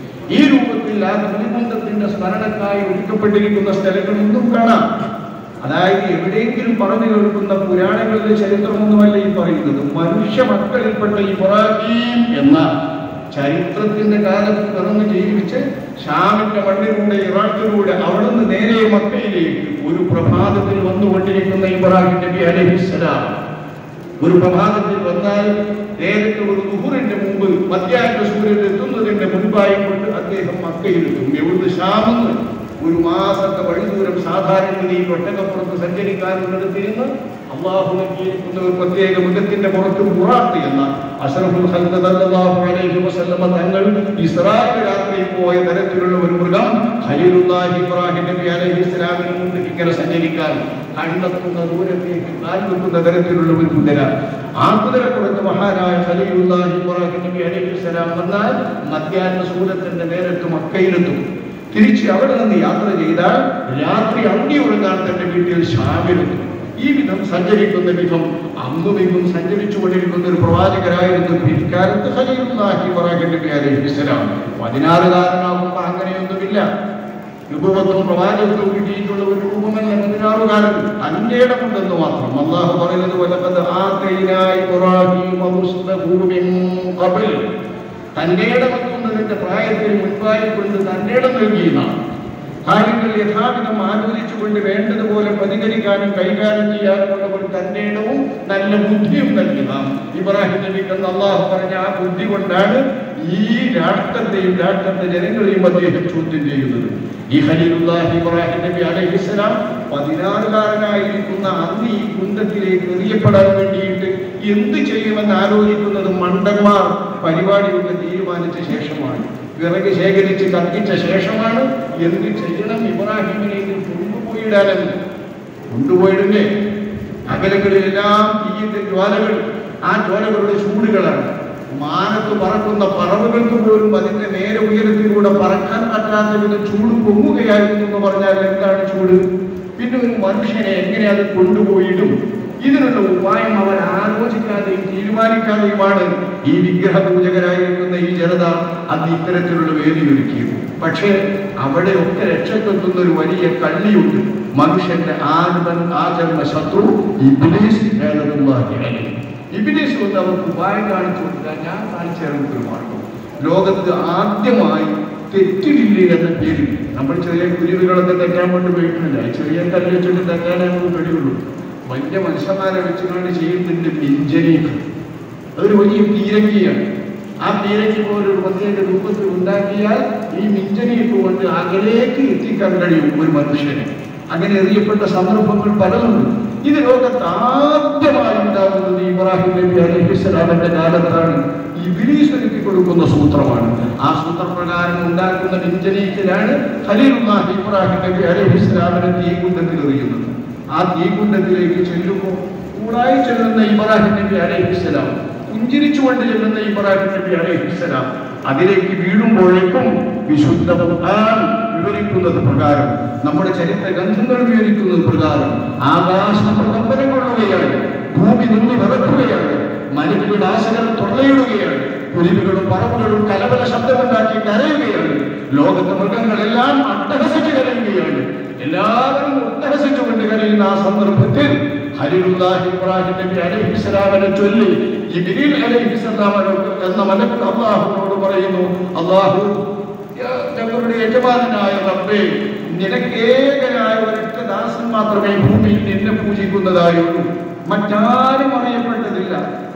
ഈ രൂപത്തിൽ ആ പ്രതിബന്ധത്തിന്റെ സ്മരണക്കായി ഒരുക്കപ്പെട്ടിരിക്കുന്ന സ്ഥലങ്ങൾ ഇന്നും കാണാം അതായത് എവിടെയെങ്കിലും പറഞ്ഞു കേൾക്കുന്ന പുരാണങ്ങളിലെ ചരിത്രമൊന്നുമല്ല ഈ പറയുന്നത് മനുഷ്യ മക്കളിൽപ്പെട്ട ഇബ്രാഹിം എന്ന ചരിത്രത്തിന്റെ കാലത്ത് പിറന്ന് ജീവിച്ച് ഷാമിന്റെ മണ്ണിലൂടെ ഇറാഖിലൂടെ അവിടുന്ന് നേരെ മക്കയിലേക്ക് ഒരു പ്രഭാതത്തിൽ വന്നുകൊണ്ടിരിക്കുന്ന ഇബ്രാഹിം നബി അലഹിസ്സലാം ഒരു പ്രഭാതത്തിൽ വന്നാൽ നേരത്തെ ഒരു ദുഹുറിന്റെ മുമ്പ് മധ്യാഹ്ന സൂര്യൻ എത്തുന്നതിന്റെ മുൻപായി കൊണ്ട് അദ്ദേഹം മക്കയിലെത്തും എവിടുന്ന് ഷാമെന്ന് ഒരു മാസത്തെ വഴിദൂരം സാധാരണഗതിയിൽ ഒട്ടകപ്പുറത്ത് സഞ്ചരിക്കാനുള്ളിടത്തിരുന്ന് അള്ളാഹു നൽകിയിരിക്കുന്ന ഒരു പ്രത്യേക മൃഗത്തിന്റെ പുറത്ത് ബുറാത്ത് എന്ന അഷറഫുൽ ഖൽഖ് സല്ലല്ലാഹു അലൈഹി വസല്ലമ തങ്ങൾ ഇസ്രായേൽ രാത്രിയിൽ പോയ തരത്തിലുള്ള ഒരു മൃഗം ഖലീലുല്ലാഹി ഇബ്രാഹിം നബി അലൈഹി ഇസ്ലാമിന് മുമ്പ് ഇങ്ങനെ സഞ്ചരിക്കാൻ കണ്ടെത്തുന്ന ദൂരത്തേക്ക് കാൽ വെക്കുന്ന തരത്തിലുള്ള ഒരു കുതിര ആ കുതിരപ്പുറത്ത് മഹാനായ ഖലീലുല്ലാഹി ഇബ്രാഹിം നബി അലൈഹി ഇസ്ലാം വന്നാൽ മധ്യാഹ്ന സൂര്യത്തിന്റെ നേരത്ത് മക്കയിലെത്തും തിരിച്ച് അവിടെ നിന്ന് യാത്ര ചെയ്താൽ രാത്രി അന്തി ഉറങ്ങാൻ തന്റെ വീട്ടിൽ ഷാമിലെത്തും ഈ വിധം സഞ്ചരിക്കുന്ന വിധം അന്നും ഇന്നും സഞ്ചരിച്ചു കൊണ്ടിരിക്കുന്ന ഒരു പ്രവാചകരായിരുന്നു പിൽക്കാലത്ത് ഖലീലുല്ലാഹി ഇബ്രാഹിം നബി അലൈഹി ഇസ്ലാം പതിനാറുകാരനാകുമ്പോൾ അങ്ങനെയൊന്നുമില്ല രൂപത്വം പ്രവാചകത്വം കിട്ടിയിട്ടുള്ള ഒരു രൂപമല്ല പതിനാറുകാരൻ തന്റെ ഇടമുണ്ടെന്ന് മാത്രം അള്ളാഹു പറയുന്നത് വലക്കത് ആകൈനായി തന്റെ ഇടമെത്തുന്നതിന്റെ പ്രായത്തിന് മുൻപായി കൊണ്ട് തന്റെ ഇടം നൽകിയതാണ് കാര്യങ്ങൾ യഥാവിധം ആലോചിച്ചുകൊണ്ട് വേണ്ടതുപോലെ പ്രതികരിക്കാനും കൈകാര്യം ചെയ്യാനുമുള്ള ഒരു തന്റെ ഇടവും നല്ല ബുദ്ധിയും നൽകിയതാം ഇബ്രാഹിം നബിക്ക് എന്ന് അള്ളാഹു പറഞ്ഞ ആ ബുദ്ധി കൊണ്ടാണ് ഈ രാഷ്ട്രത്തെയും രാഷ്ട്രത്തെ ജനങ്ങളെയും അദ്ദേഹം ചോദ്യം ചെയ്യുന്നത് ഈ ഖലീലുല്ലാഹി ഇബ്രാഹിം നബി അലൈഹിസ്സലാം പതിനാറുകാരനായിരിക്കുന്ന അന്ന് ഈ കുന്തത്തിലേക്ക് എറിയപ്പെടാൻ വേണ്ടിയിട്ട് എന്ത് ചെയ്യുമെന്ന് ആലോചിക്കുന്നത് മണ്ടന്മാർ പരിപാടിയൊക്കെ തീരുമാനിച്ച ശേഷമാണ് വിറക് ശേഖരിച്ച് കത്തിച്ച ശേഷമാണ് എന്ത് ചെയ്യണം ഇബ്രാഹിമിനെ കൊണ്ടുപോയിടാനെന്ന് കൊണ്ടുപോയിടുന്നേ അകലങ്ങളിലെല്ലാം തീയുടെ ജ്വാലകൾ ആ ജ്വാലകളുടെ ചൂടുകളാണ് മാനത്ത് പറക്കുന്ന പറവുകൾക്ക് പോലും അതിന്റെ നേരെ ഉയരത്തിലൂടെ പറക്കാൻ പറ്റാത്ത വിധം ചൂട് പൊങ്ങുകയായിരുന്നു എന്ന് പറഞ്ഞാൽ എന്താണ് ചൂട് പിന്നെ ഒരു മനുഷ്യനെ എങ്ങനെ അത് കൊണ്ടുപോയിടും ഇതിനുള്ള ഉപായം അവർ ആലോചിക്കാതെയും തീരുമാനിക്കാതെയുമാണ് ഈ വിഗ്രഹ പൂജകരായിരിക്കുന്ന ഈ ജനത അന്ന് ഇത്തരത്തിലുള്ള വേദി ഒരുക്കിയത് പക്ഷേ അവിടെയൊക്കെ രക്ഷക്കെത്തുന്ന ഒരു വലിയ കള്ളിയുണ്ട് മനുഷ്യന്റെ ആത്മൻ ആചരണ ശത്രു ഇബ്ലീസ് ലഅനത്തുല്ലാഹി അലൈഹി. ഇബ്ലീസ് വന്ന് അവർക്ക് ഉപായം കാണിച്ചു കൊടുക്കാൻ ഞാൻ കാണിച്ചു തരുന്ന ഒരു മാർഗം ലോകത്ത് ആദ്യമായി തെറ്റിലില്ലേ എന്ന പേരിൽ നമ്മൾ ചെറിയ കുരുവികളൊക്കെ തെറ്റാൻ കൊണ്ട് പോയിട്ടില്ല ചെറിയ കല്ല് വെച്ചിട്ട് തെറ്റാനേ നമുക്ക് കഴിയുള്ളൂ വലിയ മനുഷ്യന്മാരെ വെച്ചുകൊണ്ട് ചെയ്യുന്നതിന്റെ പിഞ്ചനീക്ക് അതൊരു വലിയ പീരങ്കിയാണ് ആ പീരങ്കി പോലെ ഒരു പ്രത്യേക രൂപത്തിൽ ഉണ്ടാക്കിയാൽ ഈ മിഞ്ചനീക്ക് കൊണ്ട് അകലേക്ക് എത്തിക്കാൻ കഴിയും ഒരു മനുഷ്യനെ അങ്ങനെ എറിയപ്പെട്ട സന്ദർഭങ്ങൾ പലതുണ്ട് ഇത് ലോകത്ത് ആദ്യമായി ഉണ്ടാകുന്നത് ഇബ്രാഹിം നബി അലഹിസ്ലാമിന്റെ കാലത്താണ് ഇബിലീസ് ഒരുക്കി കൊടുക്കുന്ന സൂത്രമാണ് ആ സൂത്രപ്രകാരം ഉണ്ടാക്കുന്ന മിഞ്ചനീക്കിലാണ് ഖലീലുല്ലാഹി ഇബ്രാഹിം നബി അലഹിസ്ലാമിനെ തീകുണ്ടത്തിൽ എറിയുന്നത് ആ തീകുണ്ടത്തിലേക്ക് ചെല്ലുമ്പോൾ കൂടായി ചെല്ലുന്ന ഇബ്രാഹിം നബി അലഹിസ്സലാം പുഞ്ചിരിച്ചുകൊണ്ട് ചെല്ലുന്ന ഇബ്രാഹിം നബി അലഹിസ്സലാം അതിലേക്ക് വീഴുമ്പോഴേക്കും വിശുദ്ധ ഖുർആൻ വിവരിക്കുന്നത് പ്രകാരം നമ്മുടെ ചരിത്ര ഗ്രന്ഥങ്ങൾ വിവരിക്കുന്നത് പ്രകാരം ആകാശം പ്രകമ്പനം കൊള്ളുകയാണ് ഭൂമി നിന്ന് വിറക്കുകയാണ് മനുഷ്യരുടെ ആശകൾ തൊള്ളയിടുകയാണ് കുരുവികളും പറവുകളും കലവല ശബ്ദമുണ്ടാക്കി കരയുകയാണ് ലോകത്തെ മൃഗങ്ങളെല്ലാം അട്ടഹസിച്ച് കരയുകയാണ് എല്ലാവരും ഉത്തരസിച്ചുകൊണ്ട് കരയുന്ന ആ സന്ദർഭത്തിൽ ഹരിലുല്ലാഹി ഇബ്രാഹിം നബി അലൈഹിസ്സലാമിനെ ചൊല്ലി ജിബ്രീൽ അലൈഹിസ്സലാം എന്ന മലക്ക് അള്ളാഹുവിനോട് പറയുന്നു അള്ളാഹു യാ ഞങ്ങളുടെ യജമാനായ റബ്ബേ നിനക്ക് ഏകനായ ഒരൊറ്റ ദാസൻ മാത്രമേ ഭൂമിയിൽ നിന്നെ പൂജിക്കുന്നതായുള്ളൂ മറ്റാരും അറിയപ്പെട്ടതില്ല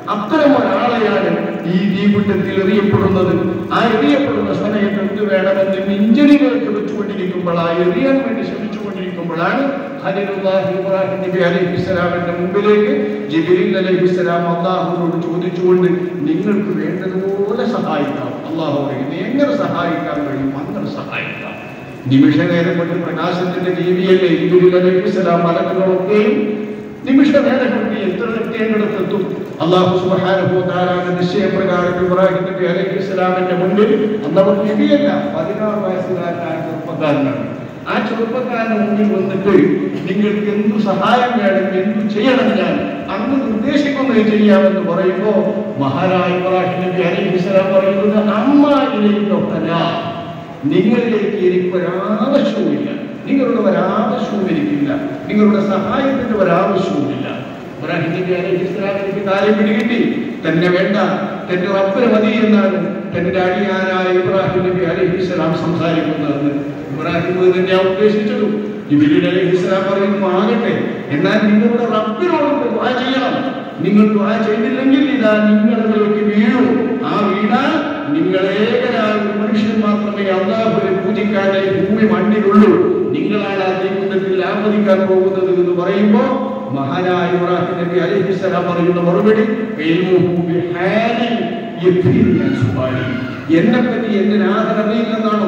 അത്തരം ഒരാളെയാണ് ഈ തീകുണ്ടത്തിൽ എറിയപ്പെടുന്നത് ആ എറിയപ്പെടുന്ന സമയത്ത് എന്ത് വേണമെന്ന് മിഞ്ചലിലേക്ക് വെച്ചുകൊണ്ടിരിക്കുമ്പോൾ ആ എറിയാൻ വേണ്ടി ശ്രമിച്ചുകൊണ്ടിരിക്കുമ്പോഴാണ് ഖലീലുല്ലാഹി ഇബ്രാഹിം നബി അലൈഹിസ്സലാമിന്റെ മുമ്പിലേക്ക് ജിബ്രീൽ അലൈഹിസ്സലാം അള്ളാഹുവിനോട് ചോദിച്ചുകൊണ്ട് നിങ്ങൾക്ക് വേണ്ടതുപോലെ സഹായിക്കാം അള്ളാഹു പറയുന്നു എങ്ങനെ സഹായിക്കാൻ കഴിയും അങ്ങനെ സഹായിക്കാം നിമിഷ നേരം കൊണ്ട് പ്രകാശത്തിന്റെ ജീവിയല്ലേ ജിബ്രീൽ അലൈഹിസ്സലാം മലക്കുകളൊക്കെയും നിമിഷ നേരം കൊണ്ട് എത്ര എത്തേണ്ടിടത്തെത്തും അള്ളാഹു സുബ്ഹാനഹു വതആലയുടെ നിശ്ചയപ്രകാരം ഇബ്രാഹിം നബി അലൈഹിസ്സലാമിന്റെ മുന്നിൽ അന്നവർ നബിയല്ല പതിനാറ് വയസ്സുകാരനായ ചെറുപ്പക്കാരനാണ് ആ ചെറുപ്പക്കാരന്റെ മുന്നിൽ വന്നിട്ട് നിങ്ങൾക്ക് എന്തു സഹായം വേണം എന്തു ചെയ്യണം ഞാൻ അങ്ങ് നിർദ്ദേശിക്കുന്നത് ചെയ്യാമെന്ന് പറയുമ്പോ മഹാരായ ഇബ്രാഹിം നബി അലൈഹിസ്സലാം പറയുന്നത് അമ്മ ഇലയിലൊക്കല നിങ്ങളിലേക്ക് എനിക്ക് ഒരാവശ്യവുമില്ല നിങ്ങളുടെ ഒരാവശ്യവും എനിക്കില്ല നിങ്ങളുടെ സഹായത്തിന്റെ ഒരാവശ്യവുമില്ല ഇബ്രാഹിം നബി അലൈഹി ഇസ്ലാം എനിക്ക് കാര്യം പിടികിട്ടി തന്നെ വേണ്ട തന്റെ റബ്ബിന് മതി എന്നാണ് തന്റെ അടിയാനായ ഇബ്രാഹിം നബി അലൈഹി ഇസ്ലാം സംസാരിക്കുന്നതെന്ന് ഇബ്രാഹിം ഇത് തന്നെയാണ് ഉദ്ദേശിച്ചത് ജിബിലി അലൈഹി ഇസ്ലാം പറയുന്നു ആകട്ടെ എന്നാൽ നിങ്ങളുടെ റബ്ബിനോട് ദുആ ചെയ്യണം നിങ്ങൾ ദുആ ചെയ്തില്ലെങ്കിൽ ഇതാ നിങ്ങളിലേക്ക് വീഴും ആ വീണാൽ നിങ്ങൾ ഏകനായ ഒരു മനുഷ്യൻ മാത്രമേ അള്ളാഹുവിനെ പൂജിക്കാനായി ഭൂമി മണ്ണിലുള്ളൂ നിങ്ങളാണ് ആ ജീവിതത്തിൽ ആമോദിക്കാൻ പോകുന്നത് എന്ന് പറയുമ്പോ മഹാനായ ഇബ്രാഹിം നബി അലൈഹിസ്സലാം പറയുന്ന മറുപടി "ഇൽമുഹു ബിഹാലി യഫീനി അൻ സുആലി." എന്നെ പറ്റി എന്റെ നാഥൻ അറിയില്ലെന്നാണോ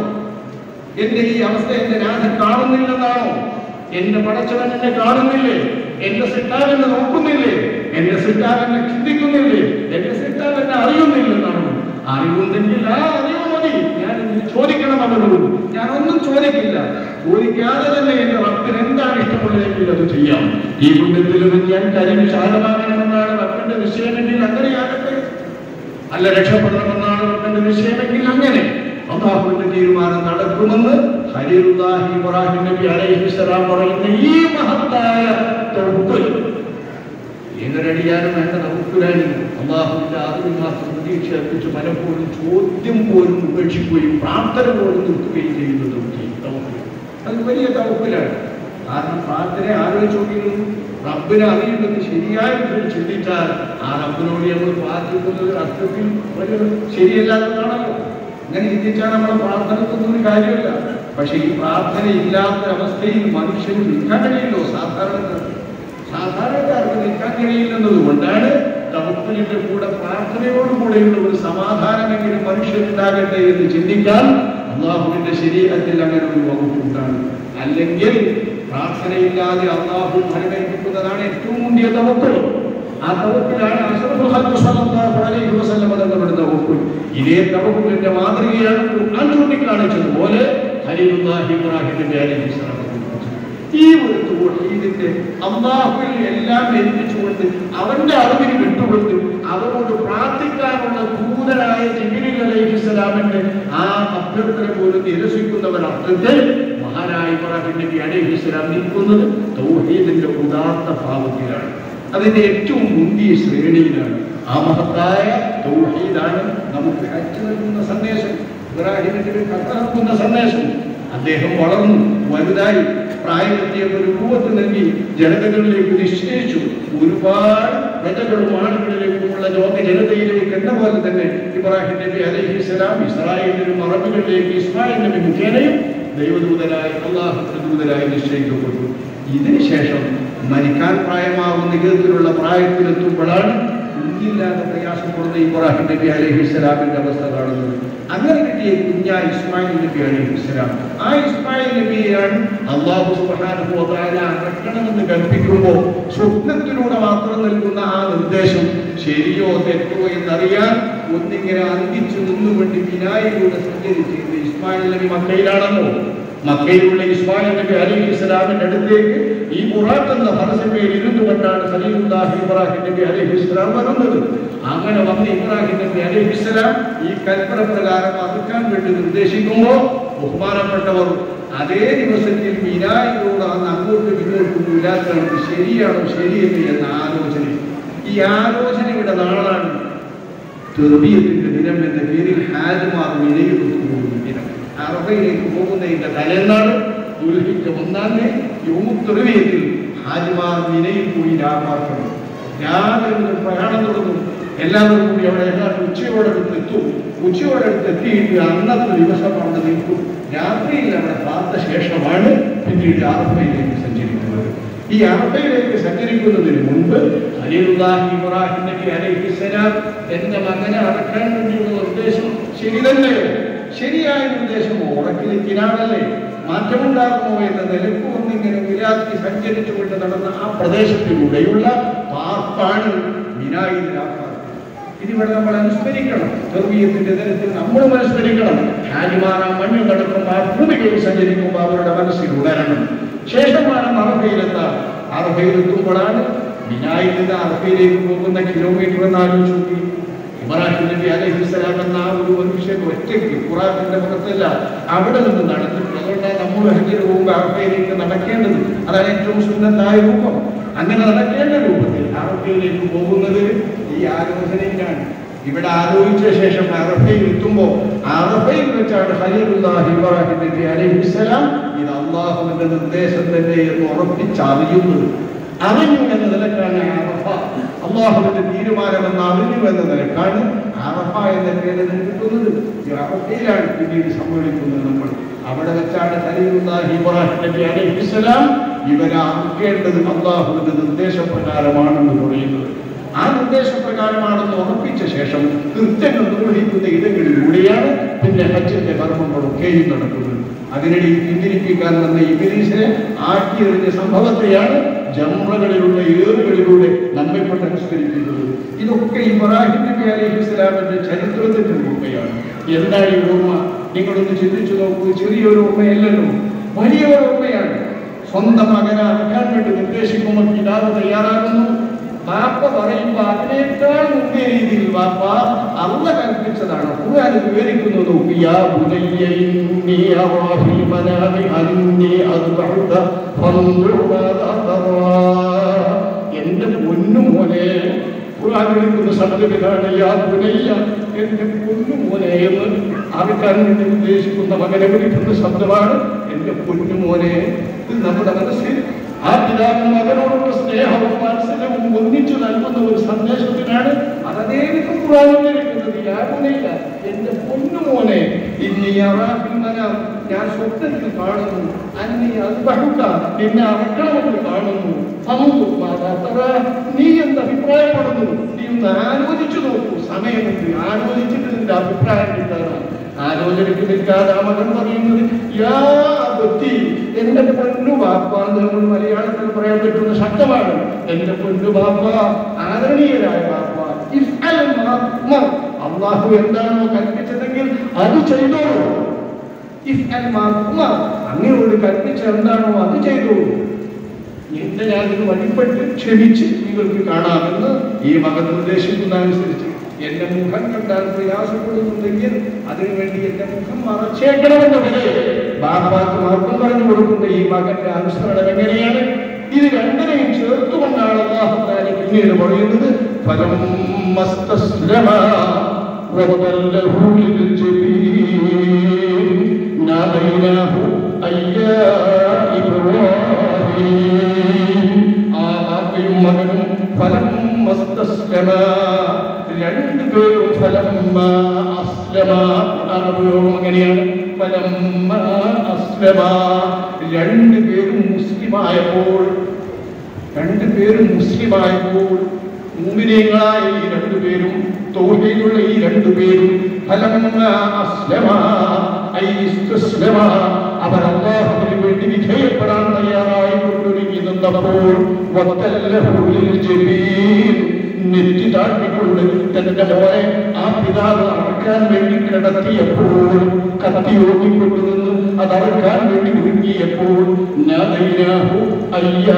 എന്റെ ഈ അവസ്ഥ എന്റെ നാഥൻ കാണുന്നില്ലെന്നാണോ എന്റെ പടച്ചവൻ എന്നെ കാണുന്നില്ലേ എന്റെ സിട്ടാവ് എന്നെ നോക്കുന്നില്ലേ എന്റെ സിട്ടാവ് എന്നെ ചിന്തിക്കുന്നില്ലേ എന്റെ സിട്ടാവ് എന്നെ അറിയുന്നില്ലെന്നാണോ അറിവുണ്ടെങ്കിൽ ആ അറിവ് മതി ഞാൻ ഇതിന് ചോദിക്കണം അവരോട് ഞാൻ ഒന്നും ചോദിക്കില്ല ചോദിക്കാതെ തന്നെ എന്റെ റബ്ബിന് എന്താണ് ഇഷ്ടമുള്ളതെങ്കിൽ അത് ചെയ്യാം ഈ കുണ്ടത്തിലും ഞാൻ കരിഞ്ഞ് ശാലമാകണമെന്നാണ് റബ്ബിന്റെ നിശ്ചയമെങ്കിൽ അങ്ങനെയാകട്ടെ അല്ല രക്ഷപ്പെടണമെന്നാണ് റബ്ബിന്റെ നിശ്ചയമെങ്കിൽ അങ്ങനെ അള്ളാഹുവിന്റെ തീരുമാനം നടക്കുമെന്ന് ഖലീലുല്ലാഹി ഇബ്രാഹിം നബി അലൈഹിസ്സലാം പറയുന്ന ഈ മഹത്തായ തൊഴുത്ത് ഏതൊരടിയാനും വേണ്ട നമുക്ക് വേണ്ടി അള്ളാഹുവിന്റെ അറിവിൽ മാത്രം പ്രതീക്ഷ അർപ്പിച്ച് പലപ്പോഴും ചോദ്യം പോലും ഉപേക്ഷിക്കുകയും പ്രാർത്ഥന പോലും നിർത്തുകയും ചെയ്യുന്നത് ഈ തവക്കുൽ. അത് വലിയ തവക്കിലാണ് കാരണം പ്രാർത്ഥന ആലോചിച്ച് നോക്കിയിരുന്നു റബ്ബിനെ അറിയുന്നത് ശരിയായ വിധത്തിൽ ചിന്തിച്ചാൽ ആ റബ്ബിനോട് നമ്മൾ പ്രാർത്ഥിക്കുന്നത് അർത്ഥത്തിൽ ഒരു ശരിയല്ലാത്തതാണല്ലോ അങ്ങനെ ചിന്തിച്ചാൽ നമ്മുടെ പ്രാർത്ഥനക്കൊന്നും ഒരു കാര്യമില്ല പക്ഷെ ഈ പ്രാർത്ഥന ഇല്ലാത്തൊരവസ്ഥയിൽ മനുഷ്യന് നിൽക്കാൻ കഴിയില്ലോ സാധാരണക്കാർക്ക് സാധാരണക്കാർക്ക് നിൽക്കാൻ കഴിയില്ലെന്നത് കൊണ്ടാണ് തവക്കുലിന്റെ കൂടെ പ്രാർത്ഥനയോടുകൂടെയുള്ള ഒരു സമാധാനമെങ്കിലും മനുഷ്യനുണ്ടാകട്ടെ എന്ന് ചിന്തിക്കാൻ അള്ളാഹുവിന്റെ ശരീരത്തിൽ അങ്ങനെ ഒരു വകുപ്പുണ്ടാണ് അല്ലെങ്കിൽ പ്രാർത്ഥനയില്ലാതെ അള്ളാഹു ഫലമേൽപ്പിക്കുന്നതാണ് ഏറ്റവും മുന്തിയ തവക്കുൽ ആ തവക്കിലാണ് അഷ്റഫുൽ ഖൽഖ് സ്വല്ലല്ലാഹു അലൈഹി വസല്ലം തങ്ങളുടെ തവക്കുൽ ഇതേ തവക്കുലിന്റെ മാതൃകയാണ് ഖുർആൻ ചൂണ്ടിക്കാണിച്ചതുപോലെ ഖലീലുല്ലാഹി ഇബ്രാഹിം നബി അലൈഹി സ്വലാത്തു ഈ ഒരു തൗഹീദിന്റെ അള്ളാഹുവിൽ എല്ലാം ഏൽപ്പിച്ചുകൊണ്ട് അവന്റെ അറിവിന് വിട്ടുകൊണ്ട് അവരോട് പ്രാർത്ഥിക്കാനുള്ള ദൂതനായ ജിബിലി അലൈഹി സ്വലാമിന്റെ ആ അഭ്യർത്ഥന പോലും നിരസിക്കുന്നവർ അർത്ഥത്തിൽ മഹാനായ ഇബ്രാഹിം നബി അലൈഹി സ്വലാം നിൽക്കുന്നത് തൗഹീദിന്റെ ഉദാത്ത ഭാവത്തിലാണ് അതിന്റെ ഏറ്റവും മുന്തിയ ശ്രേണിയിലാണ് ആ മഹത്തായ തൗഹീദാണ് നമുക്ക് അയച്ചു നൽകുന്ന സന്ദേശം ഇബ്രാഹിം നബി കത്തറക്കുന്ന സന്ദേശം അദ്ദേഹം വളർന്നു വലുതായി പ്രായമെത്തിയപ്പോൾ ഒരു രൂപത്ത് നൽകി ജനതകളിലേക്ക് നിശ്ചയിച്ചു ഒരുപാട് പ്രജകളും ആളുകളിലേക്കുമുള്ള ലോക ജനതയിലേക്ക് എന്ന പോലെ തന്നെ ഇബ്രാഹിം നബി അലൈഹി സ്വലാം ഇസ്രായേലിനും അറബുകളിലേക്ക് ഇസ്മായിൽ നബി മുഖേനയും ദൈവദൂതരായി അള്ളാഹുന്റെ ദൂതരായി നിശ്ചയിക്കപ്പെട്ടു ഇതിന് ശേഷം മരിക്കാൻ പ്രായമാവുന്ന വിധത്തിലുള്ള പ്രായത്തിലെത്തുമ്പോഴാണ് കുഞ്ഞില്ലാതെ പ്രയാസപ്പെടുന്ന ഇബ്രാഹിം നബി അലൈഹി സ്വലാമിന്റെ അവസ്ഥ കാണുന്നത് അങ്ങനെ കിട്ടിയ കുഞ്ഞാ ഇസ്മായിൽ നബി അലൈഹി സ്വലാം ആ ഇസ്മായിൽ നബിയെയാണ് അള്ളാഹു സുബ്ഹാനഹു വ തആല അറക്കണമെന്ന് കൽപ്പിക്കുമ്പോൾ സ്വപ്നത്തിലൂടെ മാത്രം നൽകുന്ന ആ നിർദ്ദേശം ശരിയോ തെറ്റോ എന്നറിയാൻ ഒന്നിങ്ങനെ അന്തിച്ചു നിന്നുകൊണ്ട് വിനായിലൂടെ സഞ്ചരിച്ചിരുന്ന ഇസ്മായിൽ നബി മക്കയിലാണല്ലോ മക്കയിലുള്ള ഇസ്മായിൽ നബി അലൈഹി ഇസ്ലാമിന്റെ അടുത്തേക്ക് ഈ ബുറാഖ് എന്ന ഫറസിന്മേൽ ഇരുന്നു കൊണ്ടാണ് സലീമുല്ലാഹി ഇബ്രാഹിം നബി അലൈഹി ഇസ്ലാം വരുന്നത് അങ്ങനെ വന്ന് ഇബ്രാഹിം നബി അലൈഹി ഇസ്ലാം ഈ കൽപ്പന പ്രകാരം അറുക്കാൻ വേണ്ടി നിർദ്ദേശിക്കുമ്പോൾ ബഹുമാനപ്പെട്ടവർ അതേ ദിവസത്തിൽ വിനായിലൂടെ അന്ന് അങ്ങോട്ടും ഇങ്ങോട്ടും ഇല്ലാത്തത് ശരിയാണോ ശരിയല്ലേ എന്ന ആലോചന ഈ ആലോചനയുടെ നാളാണ് തെർബീയത്തിന്റെ ദിനം എന്ന പേരിൽ ഹാജുമാർ വിലയിരുത്തുന്ന ദിനം അറബയിലേക്ക് പോകുന്നതിന്റെ തലേന്നാണ് ദുൽഹിജ ഒന്നാമേ യോമുത്തെറിവിയത്തിൽ ഹാജിമാർ മിനയിൽ പോയി രാമാർക്കണം രാവിലെ മുതൽ പ്രയാണം തുടങ്ങും എല്ലാവരും കൂടി അവിടെ ഏതാണ്ട് ഉച്ചയോടടുത്ത് എത്തും ഉച്ചയോടടുത്ത് എത്തിയിട്ട് അന്നത്തെ ദിവസം അവിടെ നിൽക്കും രാത്രിയിൽ അവിടെ പാർത്ത ശേഷമാണ് പിന്നീട് അറഫയിലേക്ക് സഞ്ചരിക്കുന്നത് ഈ അറഫയിലേക്ക് സഞ്ചരിക്കുന്നതിന് മുൻപ് അലിയുല്ലാഹി ഇബ്രാഹിം നബി അലൈഹിസ്സലാം എന്റെ മകനെ അറക്കാൻ വേണ്ടിയുള്ള ഉദ്ദേശം ശരി തന്നെയോ ശരിയായ ഉദ്ദേശം ഉറക്കിലിരിക്കാനല്ലേ മാറ്റമുണ്ടാകുമോ എന്ന നിലക്ക് ഒന്നിങ്ങനെ വിരാത്തി സഞ്ചരിച്ചുകൊണ്ട് നടന്ന ആ പ്രദേശത്തിലൂടെയുള്ള പാർപ്പാണ് വിനായിക ഇതിവിടെ നമ്മൾ അനുസ്മരിക്കണം തെർവീയത്തിന്റെ തരത്തിൽ നമ്മളും അനുസ്മരിക്കണം ഹാജിമാറാം മണ്ണിൽ നടക്കുമ്പോൾ ആ ഭൂമികളിൽ സഞ്ചരിക്കുമ്പോൾ അവരുടെ മനസ്സിൽ ഉണരണം ശേഷമാണ് അറബയിലെത്താം അറബയിലെത്തുമ്പോഴാണ് വിനായിൽ നിന്ന് അറബയിലേക്ക് പോകുന്ന കിലോമീറ്റർ എന്ന് ആലോചിച്ച് നോക്കി ഇബ്രാഹിം നബി അലൈഹിസ്സലാം എന്ന ആ ഒരു മനുഷ്യൻ ഒറ്റയ്ക്ക് ഖുറാഖിന്റെ പുറത്തല്ല അവിടെ നിന്ന് നടന്നിട്ട് അതുകൊണ്ടാണ് നമ്മൾ ഹജ്ജിന് പോകുമ്പോൾ അറബയിലേക്ക് നടക്കേണ്ടത് അതാണ് ഏറ്റവും സുന്ദരനായ രൂപം അങ്ങനെ നടക്കേണ്ട രൂപത്തിൽ അറബയിലേക്ക് പോകുന്നത് ഈ ആലോചനയിലാണ് ഇവിടെ ആലോചിച്ച ശേഷം അറഫയിൽ എത്തുമ്പോൾ അറഫയിൽ വെച്ചാണ് ഖലീലുല്ലാഹി ഇബ്രാഹിം നബി അലൈഹിസ്സലാം ഇത് അള്ളാഹുവിന്റെ നിർദ്ദേശം തന്നെ എന്ന് ഉറപ്പിച്ചറിയുന്നത് അറിഞ്ഞു എന്ന നിലക്കാണ് അറഫ അള്ളാഹുവിന്റെ തീരുമാനമെന്ന് അറിഞ്ഞു എന്ന നിലക്കാണ് അറഫ എന്ന പേര് കിട്ടുന്നത് ഈ അറഫയിലാണ് പിന്നീട് സമ്മേളിക്കുന്നത് നമ്മൾ അവിടെ വെച്ചാണ് ഖലീലുല്ലാഹി ഇബ്രാഹിം നബി അലൈഹിസ്സലാം ഇവരെ അറുക്കേണ്ടത് അള്ളാഹുവിന്റെ നിർദ്ദേശപ്രകാരമാണെന്ന് പറയുന്നത് ആ നിർദ്ദേശപ്രകാരമാണെന്ന് ഉറപ്പിച്ച ശേഷം കൃത്യങ്ങൾ നിർവഹിക്കുന്ന ഇടങ്ങളിലൂടെയാണ് പിന്നെ ഹജ്ജിന്റെ കർമ്മങ്ങളൊക്കെയും നടക്കുന്നത് അതിനിടയിൽ പിന്തിരിപ്പിക്കാൻ വന്ന ഇബിലീസിനെ ആക്കിയെറിഞ്ഞ സംഭവത്തെയാണ് ജമ്രകളിലുള്ള ഏറുകളിലൂടെ നമ്മെ കൊണ്ട് അനുസ്മരിക്കുന്നത് ഇതൊക്കെ ഇബ്രാഹിം നബി അലൈഹി ഇസ്ലാമിന്റെ ചരിത്രത്തിന്റെ ഓർമ്മയാണ് എന്താണ് ഈ ഓർമ്മ നിങ്ങളൊന്ന് ചിന്തിച്ചു നോക്കൂ ചെറിയൊരു ഓർമ്മയല്ലല്ലോ വലിയൊരു ഓർമ്മയാണ് സ്വന്തം മകനെ അറക്കാൻ വേണ്ടി നിർദ്ദേശിക്കുമ്പോൾ പിതാവ് തയ്യാറാകുന്നു ബാപ്പ പറയുമ്പോ അതിനേക്കാൾ മുമ്പേ രീതിയിൽ ബാപ്പ അള്ള കൽപ്പിച്ചതാണ് ഖുർആൻ വിവരിക്കുന്നു നോക്കൂ യാ ബുനയ്യ ഇന്നി അറാ ഫിൽ മനാമി അന്നി അദ്ബഹുക ഫൻദുർ മാദാ തറാ എന്റെ പൊന്നു മോനെ ഖുർആൻ വിളിക്കുന്ന ശബ്ദത്തിലാണ് യാ ബുനയ്യ എന്റെ പൊന്നു മോനെ എന്ന് ആർക്കാൻ വേണ്ടി ഉദ്ദേശിക്കുന്ന മകനെ വിളിക്കുന്ന ശബ്ദമാണ് എന്റെ പൊന്നു മോനെ ഇത് നമ്മുടെ മനസ്സിൽ ആ പിതാവിന് മകനോടുള്ള സ്നേഹവും വാത്സല്യവും ഒന്നിച്ചു നൽകുന്ന ഒരു സന്ദേശത്തിനാണ് അതേവിധം പുറാനിരിക്കുന്നത് യാതൊന്നില്ല എന്റെ പൊന്നുമോനെ ഇനി അറാഹിമനം ഞാൻ സ്വപ്നത്തിൽ കാണുന്നു അന്നി അദ്ബഹുക നിന്നെ അറക്കണമെന്ന് കാണുന്നു അമ്മു മാതാത്തറ നീ എന്ത് അഭിപ്രായപ്പെടുന്നു നീ ഒന്ന് ആലോചിച്ചു നോക്കൂ സമയമുണ്ട് ആലോചിച്ചിട്ട് നിന്റെ അഭിപ്രായം കിട്ടാനാണ് ആലോചനയ്ക്ക് നിൽക്കാതെ ആ മകൻ പറയുന്നത് യാ ബുദ്ധി എന്റെ പൊന്നു ബാപ്പ എന്ന് നമ്മൾ മലയാളത്തിൽ പറയാൻ പറ്റുന്ന ശബ്ദമാണ് എന്റെ പൊന്നു ബാപ്പ ആദരണീയരായ ബാപ്പ ഇഫ്അൽ മാ ഉമർ. അള്ളാഹു എന്താണോ കൽപ്പിച്ചതെങ്കിൽ അത് ചെയ്തോളൂ ഇഫ്അൽ മാ ഉമർ. അങ്ങയോട് കൽപ്പിച്ച എന്താണോ അത് ചെയ്തോളൂ എന്റെ ഞാനിത് വഴിപ്പെട്ട് ക്ഷമിച്ച് നിങ്ങൾക്ക് കാണാമെന്ന് ഈ മകൻ നിർദ്ദേശിക്കുന്ന അനുസരിച്ച് എന്റെ മുഖം കണ്ടാൽ പ്രയാസപ്പെടുന്നുണ്ടെങ്കിൽ അതിനുവേണ്ടി എന്റെ മുഖം മറച്ചേക്കണമെന്ന് വരെ ബാപ്പാക്ക് മാർഗം പറഞ്ഞു കൊടുക്കുന്ന ഈ മകന്റെ അനുസരണം എങ്ങനെയാണ് ഇത് രണ്ടിനെയും ചേർത്തുകൊണ്ടാണ് അള്ളാഹു താല പിന്നീട് പറയുന്നത് ഫലം മസ്തസ്ലമ وَتَلَّهُ لِلْجَبِينِ نَادَيْنَاهُ أَيْ يَا إِبْرَاهِيمُ ആ ബാപ്പയും മകനും ഫലം മസ്തസ്ലമ രണ്ടുപേരും ഫലം അസ്ലമ ഉപയോഗം അങ്ങനെയാണ് ഫലം അസ്ലമ രണ്ടുപേരും മുസ്ലിമായപ്പോൾ രണ്ടുപേരും മുസ്ലിമായപ്പോൾ മുമ്പിനേങ്ങളായ ഈ രണ്ടുപേരും തോഹയിലുള്ള ഈ രണ്ടുപേരും ഫലം അസ്ലമ ഐ ഇസ്തസ്ലമ അവർ അള്ളാഹുവിന് വേണ്ടി വിധേയപ്പെടാൻ തയ്യാറായി കൊണ്ടൊരുങ്ങി നിന്നപ്പോൾ വത്തല്ലഹു ലിൽ ജബീൻ നെറ്റി താഴ്ത്തിക്കൊണ്ട് തന്റെ മോനെ ആ പിതാവ് അറക്കാൻ വേണ്ടി കിടത്തിയപ്പോൾ കത്തി ഓടിക്കൊണ്ടു നിന്ന് അത് അറക്കാൻ വേണ്ടി ഒരുങ്ങിയപ്പോൾ നദൈനാഹു അയ്യാ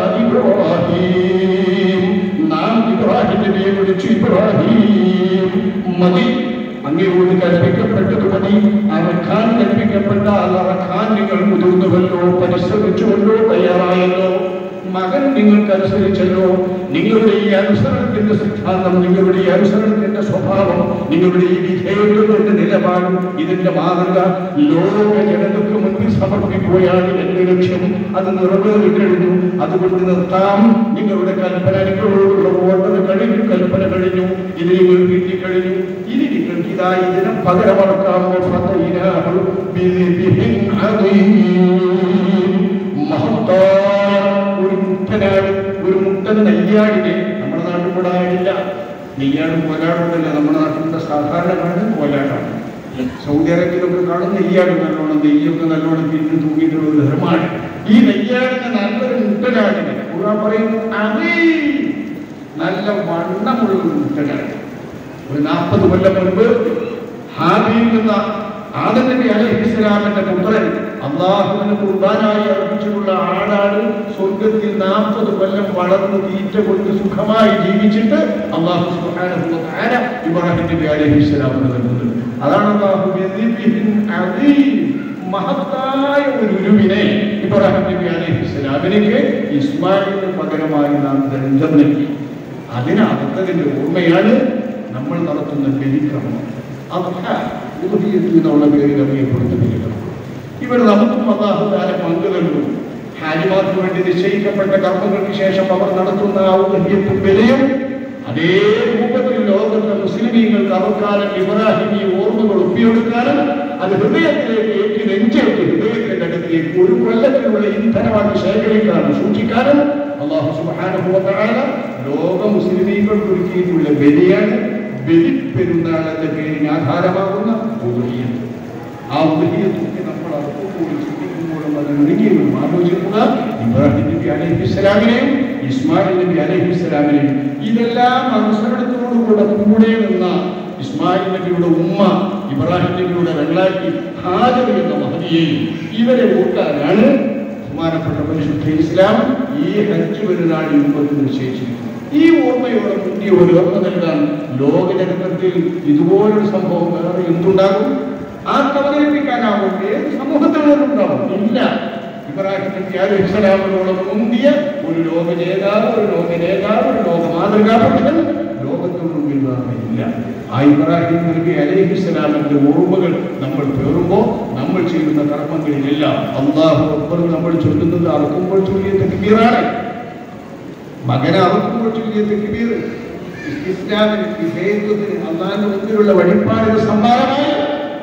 ഇബ്രാഹിം നാം ഇബ്രാഹിം നബിയെ വിളിച്ചു ഇബ്രാഹിം മതി അങ്ങയോട് കൽപ്പിക്കപ്പെട്ടത് മതി അറക്കാൻ കൽപ്പിക്കപ്പെട്ട അറക്കാൻ നിങ്ങൾ മുതിർന്നുവല്ലോ പരിശ്രമിച്ചുവല്ലോ തയ്യാറായല്ലോ മകൻ നിങ്ങൾക്ക് അനുസരിച്ചല്ലോ നിങ്ങളുടെ ഈ അനുസരണത്തിന്റെ സിദ്ധാന്തം നിങ്ങളുടെ ഈ അനുസരണത്തിന്റെ സ്വഭാവം നിങ്ങളുടെ ഈ വിധേയത്വത്തിന്റെ നില നിലപാട് ഇതിന്റെ മാതൃക ലോക ജനതയ്ക്ക് മുൻപിൽ സമർപ്പിക്കുകയാണ് എന്റെ ലക്ഷ്യം അത് നിറവേറി കഴിഞ്ഞു അതുകൊണ്ട് നിർത്താം നിങ്ങളുടെ കൽപ്പന നിങ്ങളോടുള്ള ഓർഡർ കഴിഞ്ഞു കൽപ്പന കഴിഞ്ഞു ഇത് നിങ്ങൾ വീട്ടിൽ കഴിഞ്ഞു ഇനി നിങ്ങൾക്ക് ഇതാ ഇതിനെ പകരമറക്കാമോ ഫതൈനാഹു ബിദിബിഹിൻ അദീം. മഹത്തായ ഒരു മുക്തനാണ് ഒരു മുക്തൻ നെയ്യാടിനെ നമ്മുടെ നാട്ടിൽ കൂടെ ആയില്ല നെയ്യാടും കോലാടുമല്ല നമ്മുടെ നാട്ടിലുള്ള സാധാരണമാണ് കോലാടാണ് സൗദി അറേബ്യയിലൊക്കെ കാണും നെയ്യാട് നല്ലോണം നെയ്യൊക്കെ നല്ലോണം തിരിഞ്ഞ് തൂങ്ങിയിട്ടുള്ള ഒരു ധർമ്മമാണ് ഈ നെയ്യാടിന് നല്ലൊരു മുട്ടനാടിന് ഖുർആൻ പറയുന്നു അതേ നല്ല വണ്ണമുള്ള ഒരു മുട്ടനാട് ഒരു നാൽപ്പത് കൊല്ലം മുൻപ് ഹാബിയിൽ നിന്ന് ആദം നബി അലൈഹി ഇസ്ലാമിന്റെ പുത്രൻ അള്ളാഹുവിന് കുർബാനായി അർപ്പിച്ചിട്ടുള്ള ആടാണ് സ്വർഗത്തിൽ നാൽപ്പത് കൊല്ലം വളർന്ന് തീറ്റ കൊണ്ട് സുഖമായി ജീവിച്ചിട്ട് അള്ളാഹു സുബ്ഹാനഹു വ തആല ഇബ്രാഹിം നബി അലൈഹി ഇസ്ലാമിന് നൽകുന്നത് അതാണ് അള്ളാഹു ബിദിബിഹിൻ അദീം. മഹത്തായ ഒരു ഉരുവിനെ ഇബ്രാഹിം നബി അലൈഹി ഇസ്ലാമിലേക്ക് ഇസ്മായിലിന് പകരമായി നാം ദണ്ഡം നൽകി അതിനകത്തതിന്റെ ഓർമ്മയാണ് നമ്മൾ നടത്തുന്ന ബലിക്രമം അദ്ഹ ഉദ്ഹിയത്ത് എന്നുള്ള പേരിൽ അറിയപ്പെടുന്ന ബലിക്രമം ഇവർ നമുക്കും അള്ളാഹുദാല പങ്ക് നൽകും ഹാജിമാർക്ക് വേണ്ടി നിശ്ചയിക്കപ്പെട്ട കർമ്മങ്ങൾക്ക് ശേഷം അവർ നടത്തുന്ന ആ ഉദ്ഹിയത്തും ബലിയും അതേ രൂപത്തിൽ ലോകത്തെ മുസ്ലിമീങ്ങൾക്ക് അവർക്കാലം ഇബ്രാഹിമി ഓർമ്മകൾ ഒപ്പിയെടുക്കാനും അത് ഹൃദയത്തിലേക്ക് ഏറ്റി നെഞ്ചേറ്റ് ഹൃദയത്തിന്റെ അടുത്തേക്ക് ഒരു കൊല്ലത്തിലുള്ള ഇന്ധനമാക്കി ശേഖരിക്കാനും സൂക്ഷിക്കാനും അള്ളാഹു സുബ്ഹാനഹു വ തആല ലോക മുസ്ലിമീങ്ങൾക്ക് ഒരുക്കിയിട്ടുള്ള ബലിയാണ് ബലിപ്പെരുന്നാൾ എന്ന പേരിന് ആധാരമാകുന്ന ഉദഹിയത്ത് ആ ഉദഹിയത്തൊക്കെ നമ്മൾ അർപ്പത്തോട് ചിന്തിക്കുമ്പോഴും അത് ഒരുങ്ങിയും ആലോചിക്കുക ഇബ്രാഹിം നബി അലൈഹി ഇസ്ലാമിനെയും ഇസ്മായിൽ നബി അലൈഹി ഇസ്ലാമിനെയും ഇതെല്ലാം അനുസരണത്തോടുകൂടെ കൂടെ നിന്ന ഇസ്മായിൽ നബിയുടെ ഉമ്മ ഇബ്രാഹിം നബിയുടെ വെള്ളാക്കി ഹാജർ എന്ന മഹതിയെയും ഇവരെ ഓർക്കാനാണ് ബഹുമാനപ്പെട്ട പരിശുദ്ധ ഇസ്ലാം ഈ ഹജ്ജ് പെരുന്നാളിൽ മുമ്പ് നിശ്ചയിച്ചിരിക്കുന്നത് ഈ ഓർമ്മയോടെ പുതിയ ഒരു ഓർമ്മ നൽകാൻ ലോക ചരിത്രത്തിൽ ഇതുപോലൊരു സംഭവം വേറെ എന്തുണ്ടാകും ആർക്ക് അവതരിപ്പിക്കാനാവും ഏത് സമൂഹത്തിൽ ഉണ്ടാവും ഇല്ല ഇബ്രാഹിം നബി അലൈഹി സ്വലാമിനോട് മുന്തിയ ഒരു ലോക നേതാവ് ഒരു ലോക നേതാവ് ഒരു ലോക മാതൃകാ പുരുഷൻ ലോകത്തിന് മുമ്പിൽ വേറെ ഇല്ല ആ ഇബ്രാഹിം നബി അലൈഹി സ്വലാമിന്റെ ഓർമ്മകൾ നമ്മൾ പേറുമ്പോൾ നമ്മൾ ചെയ്യുന്ന കർമ്മങ്ങളിലെല്ലാം അള്ളാഹു അക്ബർ നമ്മൾ ചൊല്ലുന്നത് അറക്കുമ്പോൾ ചൊല്ലിയ തെക്കീറാണ് മകനെ അറക്കുമ്പോൾ ചൊല്ലിയ തെക്കീർ ഇസ്ലാമിന് വിധേയത്വത്തിന് അള്ളാഹിന്റെ മുമ്പിലുള്ള വഴിപാടുകൾ സമ്മാനമായി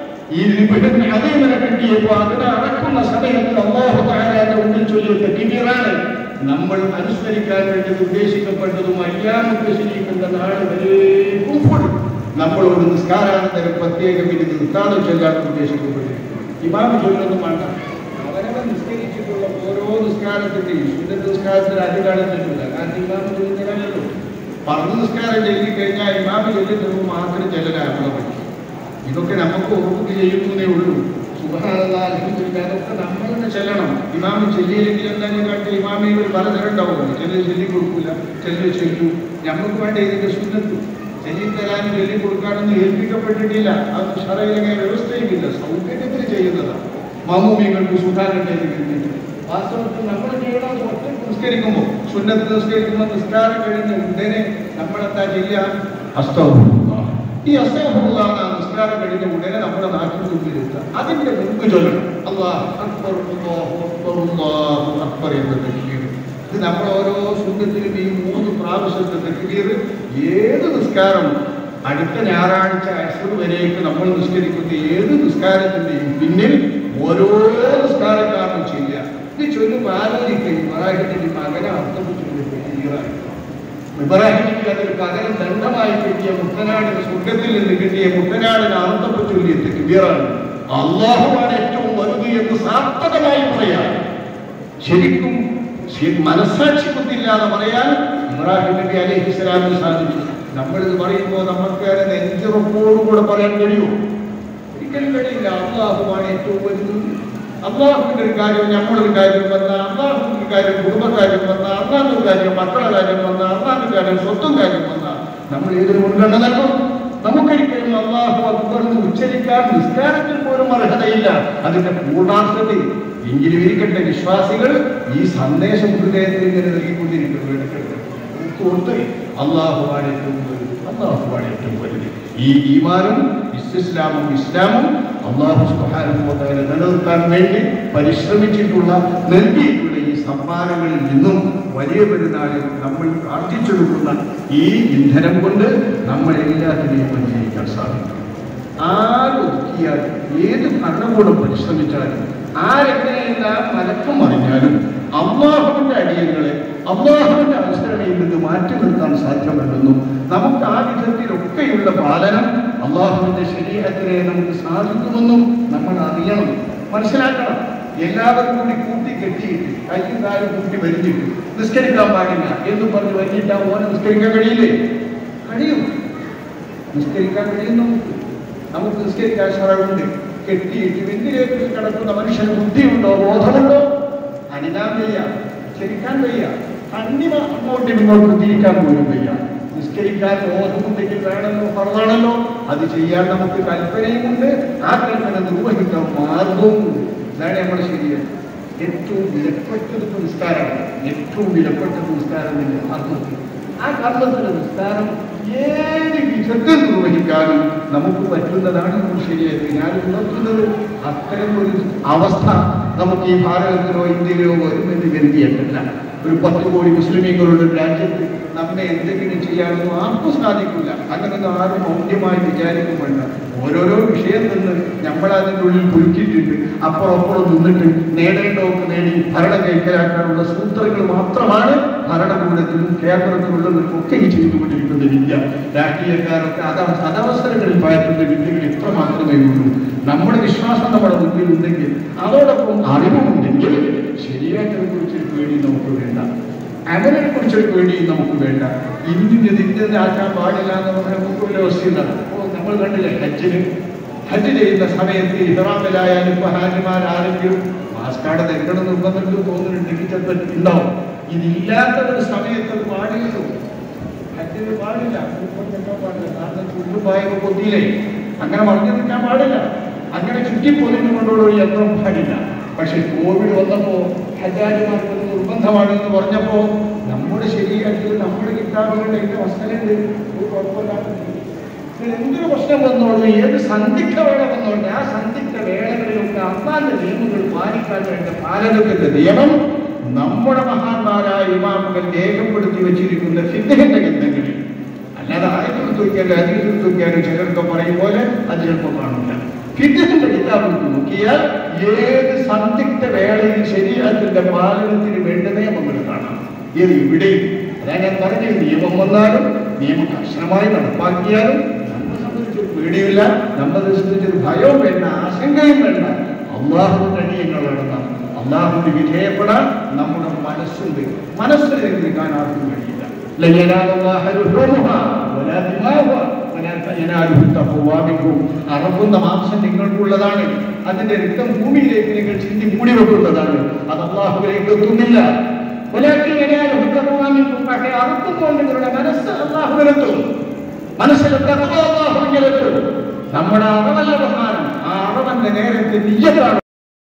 ഈ ലിപിടത്തിന് അതേ നിലക്കിട്ടിയപ്പോൾ അതിനെ അടക്കുന്ന സമയത്ത് അള്ളാഹു താരാന്റെ മുന്നിൽ ചൊല്ലിയ തെക്കീറാണ് നമ്മൾ അനുസ്മരിക്കാൻ വേണ്ടി ഉദ്ദേശിക്കപ്പെട്ടതും അയ്യാൻ ഉദ്ദേശിക്കുന്ന നാട് വരേക്കും നമ്മൾ ഒരു നിസ്കാരാനന്തരം പ്രത്യേകം ഇത് നിർത്താതെ ചൊല്ലാൻ ഉദ്ദേശിക്കപ്പെട്ടിരിക്കുന്നു ഇമാമ് ചൊല്ലൊന്നും വേണ്ട അവരവൻ നിസ്കരിച്ചിട്ടുള്ള ഓരോ നിസ്കാരത്തിന്റെയും സുന്നത്ത് നിസ്കാരത്തിന് അധികാരം ചൊല്ലില്ല കാരണം ഇമാമ് ചൊല്ലുന്നില്ലല്ലോ പറഞ്ഞു നിസ്കാരം ചൊല്ലി കഴിഞ്ഞാൽ ഇമാമ് ചൊല്ലുന്നത് മാത്രം ചെല്ലലാകുള്ള പറ്റും ഇതൊക്കെ നമുക്ക് ഓർമ്മ ചെയ്യുന്നതേ ഉള്ളൂ സുബഹാനല്ലാ, അൽഹംദുലില്ലാ, അതൊക്കെ നമ്മൾ തന്നെ ചെല്ലണം ഇമാമ് ചെല്ലിയില്ലെങ്കിൽ എന്തായാലും കാട്ടി ഇമാമിന് ഒരു പലതരം ഉണ്ടാവുമല്ലോ ചിലർ ചൊല്ലി കൊടുക്കില്ല ചിലർ ചൊല്ലു നമുക്ക് വേണ്ട ഇതിന്റെ സുന്നത്ത് ചെല്ലിത്തരാനും ചൊല്ലി കൊടുക്കാനൊന്നും ഏൽപ്പിക്കപ്പെട്ടിട്ടില്ല അത് ഷറയിലെ വ്യവസ്ഥയുമില്ല സൗകര്യത്തിൽ ചെയ്യുന്നതാണ് മാമൂമികൾക്ക് സുധാകരൻ ചെയ്തിട്ടുണ്ട് വാസ്തവത്തിൽ നമ്മൾ ചെയ്യണം ഒറ്റ നിസ്കരിക്കുമ്പോൾ സുന്നത്ത് നിസ്കരിക്കുമ്പോൾ നിസ്കാരം കഴിഞ്ഞ ഉടനെ നമ്മളെന്താ ചെയ്യുക അസ്തഗ്ഫിറുല്ലാഹ്. ഈ അസ്തഗ്ഫിറുല്ലാഹ് എന്ന നിസ്കാരം കഴിഞ്ഞ ഉടനെ നമ്മുടെ നാട്ടിൽ മുമ്പിലെത്തുക അതിന്റെ മുമ്പ് ചൊല്ലണം അല്ലാഹു അക്ബർ അല്ലാഹു അക്ബർ അല്ലാഹു അക്ബർ എന്ന തക്ബീർ ഇത് നമ്മൾ ഓരോ സുന്നത്തിലും ഈ മൂന്ന് പ്രാവശ്യത്തെ തക്ബീർ ഏത് നിസ്കാരം അടുത്ത ഞായറാഴ്ച അസുർ വരേക്ക് നമ്മൾ നിസ്കരിക്കുന്ന ഏത് നിസ്കാരത്തിന്റെയും പിന്നിൽ ഓരോ നിസ്കാരക്കാരനും ചെയ്യുക ഇത് ചൊല്ലുമ്പോൾ ആലോചിക്കും ഇബ്രാഹിമിന്റെ മകനെ അർത്ഥം ചൊല്ലിയാണ് ഇബ്രാഹിമിക്ക് അതിൽ പകരം ദണ്ഡമായി കിട്ടിയ മുത്തനാടിന് സ്വർഗത്തിൽ നിന്ന് കിട്ടിയ മുത്തനാടിന് അർത്ഥം ചൊല്ലിയ തെക്കുബീറാണ് അള്ളാഹുവാണ് ഏറ്റവും വലുത് എന്ന് സാർത്ഥകമായി പറയാൻ ശരിക്കും ശരി- മനസ്സാക്ഷി ബുദ്ധിയില്ലാതെ പറയാൻ ഇബ്രാഹിം നബി അലൈഹി സ്വലാമിന് സാധിച്ചു നമ്മളിത് പറയുമ്പോൾ നമുക്ക് നെഞ്ചുറപ്പോടുകൂടെ പറയാൻ കഴിയുമോ ഒരിക്കലും കഴിയില്ല അള്ളാഹുവാണ് ഏറ്റവും വലുത് അള്ളാഹുവിന്റെ ഒരു കാര്യം നമ്മളൊരു കാര്യം വന്ന അള്ളാഹുവിന്റെ ഒരു കാര്യം കുടുംബക്കാര്യം വന്ന അള്ളാഹുന്റെ ഒരു കാര്യം മക്കളുടെ കാര്യം വന്ന അള്ളാഹുന്റെ കാര്യം സ്വത്തും കാര്യം വന്ന നമ്മൾ ഏതൊരു മുൻഗണന നൽകും നമുക്കൊരിക്കലും അള്ളാഹു അക്ബർ എന്ന് ഉച്ചരിക്കാൻ നിസ്കാരത്തിൽ പോലും അർഹതയില്ല അതിന്റെ പൂർണ്ണാർത്ഥത്തിൽ എങ്കിലും ഇരിക്കട്ടെ വിശ്വാസികൾ ഈ സന്ദേശം ഹൃദയത്തിൽ ഇങ്ങനെ നൽകിക്കൊണ്ടിരിക്കുന്നു ഇടയ്ക്കിടയ്ക്ക് ഓർത്ത് അള്ളാഹുവാണ് ഏറ്റവും വലുത് അള്ളാഹുവാണ് ഏറ്റവും വലുത് ഈ ഈമാനും ഇസ്ലാമും ഇസ്ലാമും അള്ളാഹു സുഹാനുഭവത്തെ നിലനിർത്താൻ വേണ്ടി പരിശ്രമിച്ചിട്ടുള്ള നൽകിയിട്ടുള്ള ഈ സമ്മാനങ്ങളിൽ നിന്നും വലിയ പെരുന്നാളിൽ നമ്മൾ പ്രാർത്ഥിച്ചെടുക്കുന്ന ഈ ഇന്ധനം കൊണ്ട് നമ്മൾ എല്ലാത്തിനെയും പരിഹരിക്കാൻ സാധിക്കും ആരൊതുക്കിയാൽ ഏത് ഭരണകൂടം പരിശ്രമിച്ചാലും ആരെങ്ങനെയെല്ലാം മലക്കം മറിഞ്ഞാലും അള്ളാഹുവിന്റെ അടിയങ്ങളെ അള്ളാഹുവിന്റെ അനുസരണയിൽ നിന്ന് മാറ്റി നിർത്താൻ സാധ്യമല്ലെന്നും നമുക്ക് ആ വിധത്തിലൊക്കെയുള്ള പാലനം അള്ളാഹുവിന്റെ ശരീരത്തിനെ നമുക്ക് സാധിക്കുമെന്നും നമ്മൾ അറിയണം മനസ്സിലാക്കണം എല്ലാവരും കൂടി കൂട്ടി കെട്ടിയിട്ട് കയ്യും കാലും കൂട്ടി വലിഞ്ഞിട്ട് നിസ്കരിക്കാൻ പാടില്ല എന്ന് പറഞ്ഞ് വലിഞ്ഞിട്ട് ആ ഓനെ നിസ്കരിക്കാൻ കഴിയില്ലേ കഴിയും നിസ്കരിക്കാൻ കഴിയും നമുക്ക് നമുക്ക് നിസ്കരിക്കാൻ ശ്രമമുണ്ട് കെട്ടിയിട്ട് വെന്തിലേക്ക് കിടക്കുന്ന മനുഷ്യന് ബുദ്ധിയുണ്ടോ ബോധമുണ്ടോ അനിതാൻ വയ്യ ചരിക്കാൻ വയ്യ കണ്ണിമ അങ്ങോട്ടും ഇങ്ങോട്ടും തിരിക്കാൻ പോലും വയ്യ നിസ്കരിക്കാൻ ബോധമുണ്ടെങ്കിൽ വേണമല്ലോ പറഞ്ഞാണല്ലോ അത് ചെയ്യാൻ നമുക്ക് കൽപ്പനയുമുണ്ട് ആ കൽപ്പന നിർവഹിക്കാൻ മാർഗവുമുണ്ട് ഇതാണ് നമ്മുടെ ശരിയാണ് ഏറ്റവും വിലപ്പെട്ടത് ഇപ്പൊ നിസ്കാരമാണ് ഏറ്റവും വിലപ്പെട്ടത് നിസ്കാരം തന്നെ കർമ്മത്തിൽ ആ കർമ്മത്തിന്റെ നിസ്കാരം ഏത് വിധത്തിൽ നിർവഹിക്കാനും നമുക്ക് പറ്റുന്നതാണ് നമ്മൾ ശരിയായിട്ട് ഞാൻ ഉണർത്തുന്നത് അത്തരം ഒരു അവസ്ഥ നമുക്ക് ഈ ഭാരതത്തിലോ ഇന്ത്യയിലോ വരുമെന്ന് കരുതിയിട്ടല്ല ഒരു പത്ത് കോടി മുസ്ലിമീങ്ങളുടെ ഒരു രാജ്യത്ത് നമ്മെ എന്തെങ്കിലും ചെയ്യാനൊന്നും ആർക്കും സാധിക്കില്ല അങ്ങനൊന്നും ആരും മൗഢ്യമായി വിചാരിക്കും വേണ്ട ഓരോരോ വിഷയം നിന്ന് നമ്മൾ അതിൻ്റെ ഉള്ളിൽ കുലുക്കിയിട്ടുണ്ട് അപ്പുറം അപ്പുറം നിന്നിട്ട് നേടേണ്ടതൊക്കെ നേടി ഭരണം കൈക്കലാക്കാനുള്ള സൂത്രങ്ങൾ മാത്രമാണ് ഭരണകൂടത്തിലും കേന്ദ്രത്തിലുള്ളവർക്കും ഒക്കെ ഈ ചെയ്തുകൊണ്ടിരിക്കുന്ന വിദ്യ രാഷ്ട്രീയക്കാരൊക്കെ അത അതവസരങ്ങളിൽ പയറ്റുന്ന വിദ്യകൾ ഇത്ര മാത്രമേ ഉള്ളൂ നമ്മുടെ വിശ്വാസം നമ്മുടെ മുന്നിൽ ഉണ്ടെങ്കിൽ അതോടൊപ്പം അറിവുമുണ്ടെങ്കിൽ ശരിയായിട്ടതിനെ കുറിച്ചൊരു പേടി നമുക്ക് വേണ്ട അവനെ കുറിച്ചൊരു പേടിയും നമുക്ക് വേണ്ട ഇന്ത്യൻ ഇന്ത്യൻ ആക്കാൻ പാടില്ല എന്ന് പറഞ്ഞാൽ നമുക്ക് ഒരു അവസ്ഥയുണ്ടാണ് അപ്പോൾ നമ്മൾ കണ്ടില്ലേ ഹജ്ജിന് ഹജ്ജ് ചെയ്യുന്ന സമയത്ത് ഇഹ്റാമിലായാലും ഇപ്പൊ ഹാജിമാരാരെങ്കിലും മാസ്കാട് ധരിക്കണം നിർബന്ധത്തിൽ തോന്നുന്നുണ്ടെങ്കിൽ ചിലപ്പോൾ ഉണ്ടാവും ഇതില്ലാത്ത ഒരു സമയത്ത് അത് പാടില്ലല്ലോ ഹജ്ജിന് പാടില്ല ഉടുപ്പം നിൽക്കാൻ പാടില്ല കാരണം ചുണ്ടുപായൊക്കെ പൊതിയില്ലേ അങ്ങനെ വളഞ്ഞു നിൽക്കാൻ പാടില്ല അങ്ങനെ ചുറ്റി പൊതിഞ്ഞുകൊണ്ടുള്ള ഒരു യന്ത്രം പാടില്ല പക്ഷെ കോവിഡ് വന്നപ്പോ ഹജ്ജാജിമാർക്ക് അത് നിർബന്ധമാണെന്ന് പറഞ്ഞപ്പോ നമ്മുടെ ശരീരത്തിൽ നമ്മുടെ കിതാബുകളുടെ എന്റെ വസ്തുണ്ട് ഒരു കുഴപ്പമില്ലാത്ത ഇതിൽ എന്തൊരു പ്രശ്നം വന്നോളൂ ഏത് സന്ദിഗ്ധ വേള വന്നോട്ടെ ആ സന്ദിഗ്ധ വേളകളിലൊക്കെ അള്ളാന്റെ നിയമങ്ങൾ പാലിക്കാൻ വേണ്ട പാലനത്തിന്റെ നിയമം നമ്മുടെ മഹാന്മാരായ ഇമാമുകൾ രേഖപ്പെടുത്തി വെച്ചിരിക്കുന്ന സിദ്ധന്റെ ഗ്രന്ഥങ്ങളിൽ അല്ലാതെ ആയത്തിൽ തൂക്കിയാലും അതിൽ തൂക്കിയാലും ചിലർക്ക് പറയും പോലെ അത് ചിലപ്പോൾ കാണില്ല ഫിദ്യത്തിന്റെ കിതാബ് നോക്കിയാൽ ഏത് സന്ദിഗ്ധ വേളയിൽ ശരീരത്തിന്റെ പാലനത്തിന് വേണ്ട നിയമങ്ങൾ കാണാം ഇത് ഇവിടെയും അതാ ഞാൻ പറഞ്ഞ നിയമം വന്നാലും നിയമം കർശനമായി നടപ്പാക്കിയാലും നമ്മെ സംബന്ധിച്ചൊരു പേടിയില്ല നമ്മെ സംബന്ധിച്ചൊരു ഭയവും വേണ്ട ആശങ്കയും വേണ്ട അള്ളാഹുവിന്റെ അടിയങ്ങളാണ് അള്ളാഹുവിന് വിധേയപ്പെടാൻ നമ്മുടെ മനസ്സുണ്ട് മനസ്സിന് നിയന്ത്രിക്കാൻ ആർക്കും കഴിയില്ല لن ينال الله لحومها ولا دماؤها ولكن يناله التقوى منكم അറബുന്ന മാംസം നിങ്ങൾക്കുള്ളതാണ് അതിന്റെ രക്തം ഭൂമിയിലേക്ക് നിങ്ങൾ ചിന്തി മൂടി വെക്കുന്നതാണ് അത് അള്ളാഹുവിലേക്ക് എത്തുന്നില്ല ولكن يناله التقوى منكم പക്ഷേ അറുക്കുമ്പോൾ നിങ്ങളുടെ മനസ്സ് അള്ളാഹുവിലെത്തും മനസ്സിൽ തഖ്വ അള്ളാഹുവിലെത്തും നമ്മുടെ അറവല്ല പ്രധാനം ആ അറവന്റെ നേരത്തെ നിയ്യതാണ്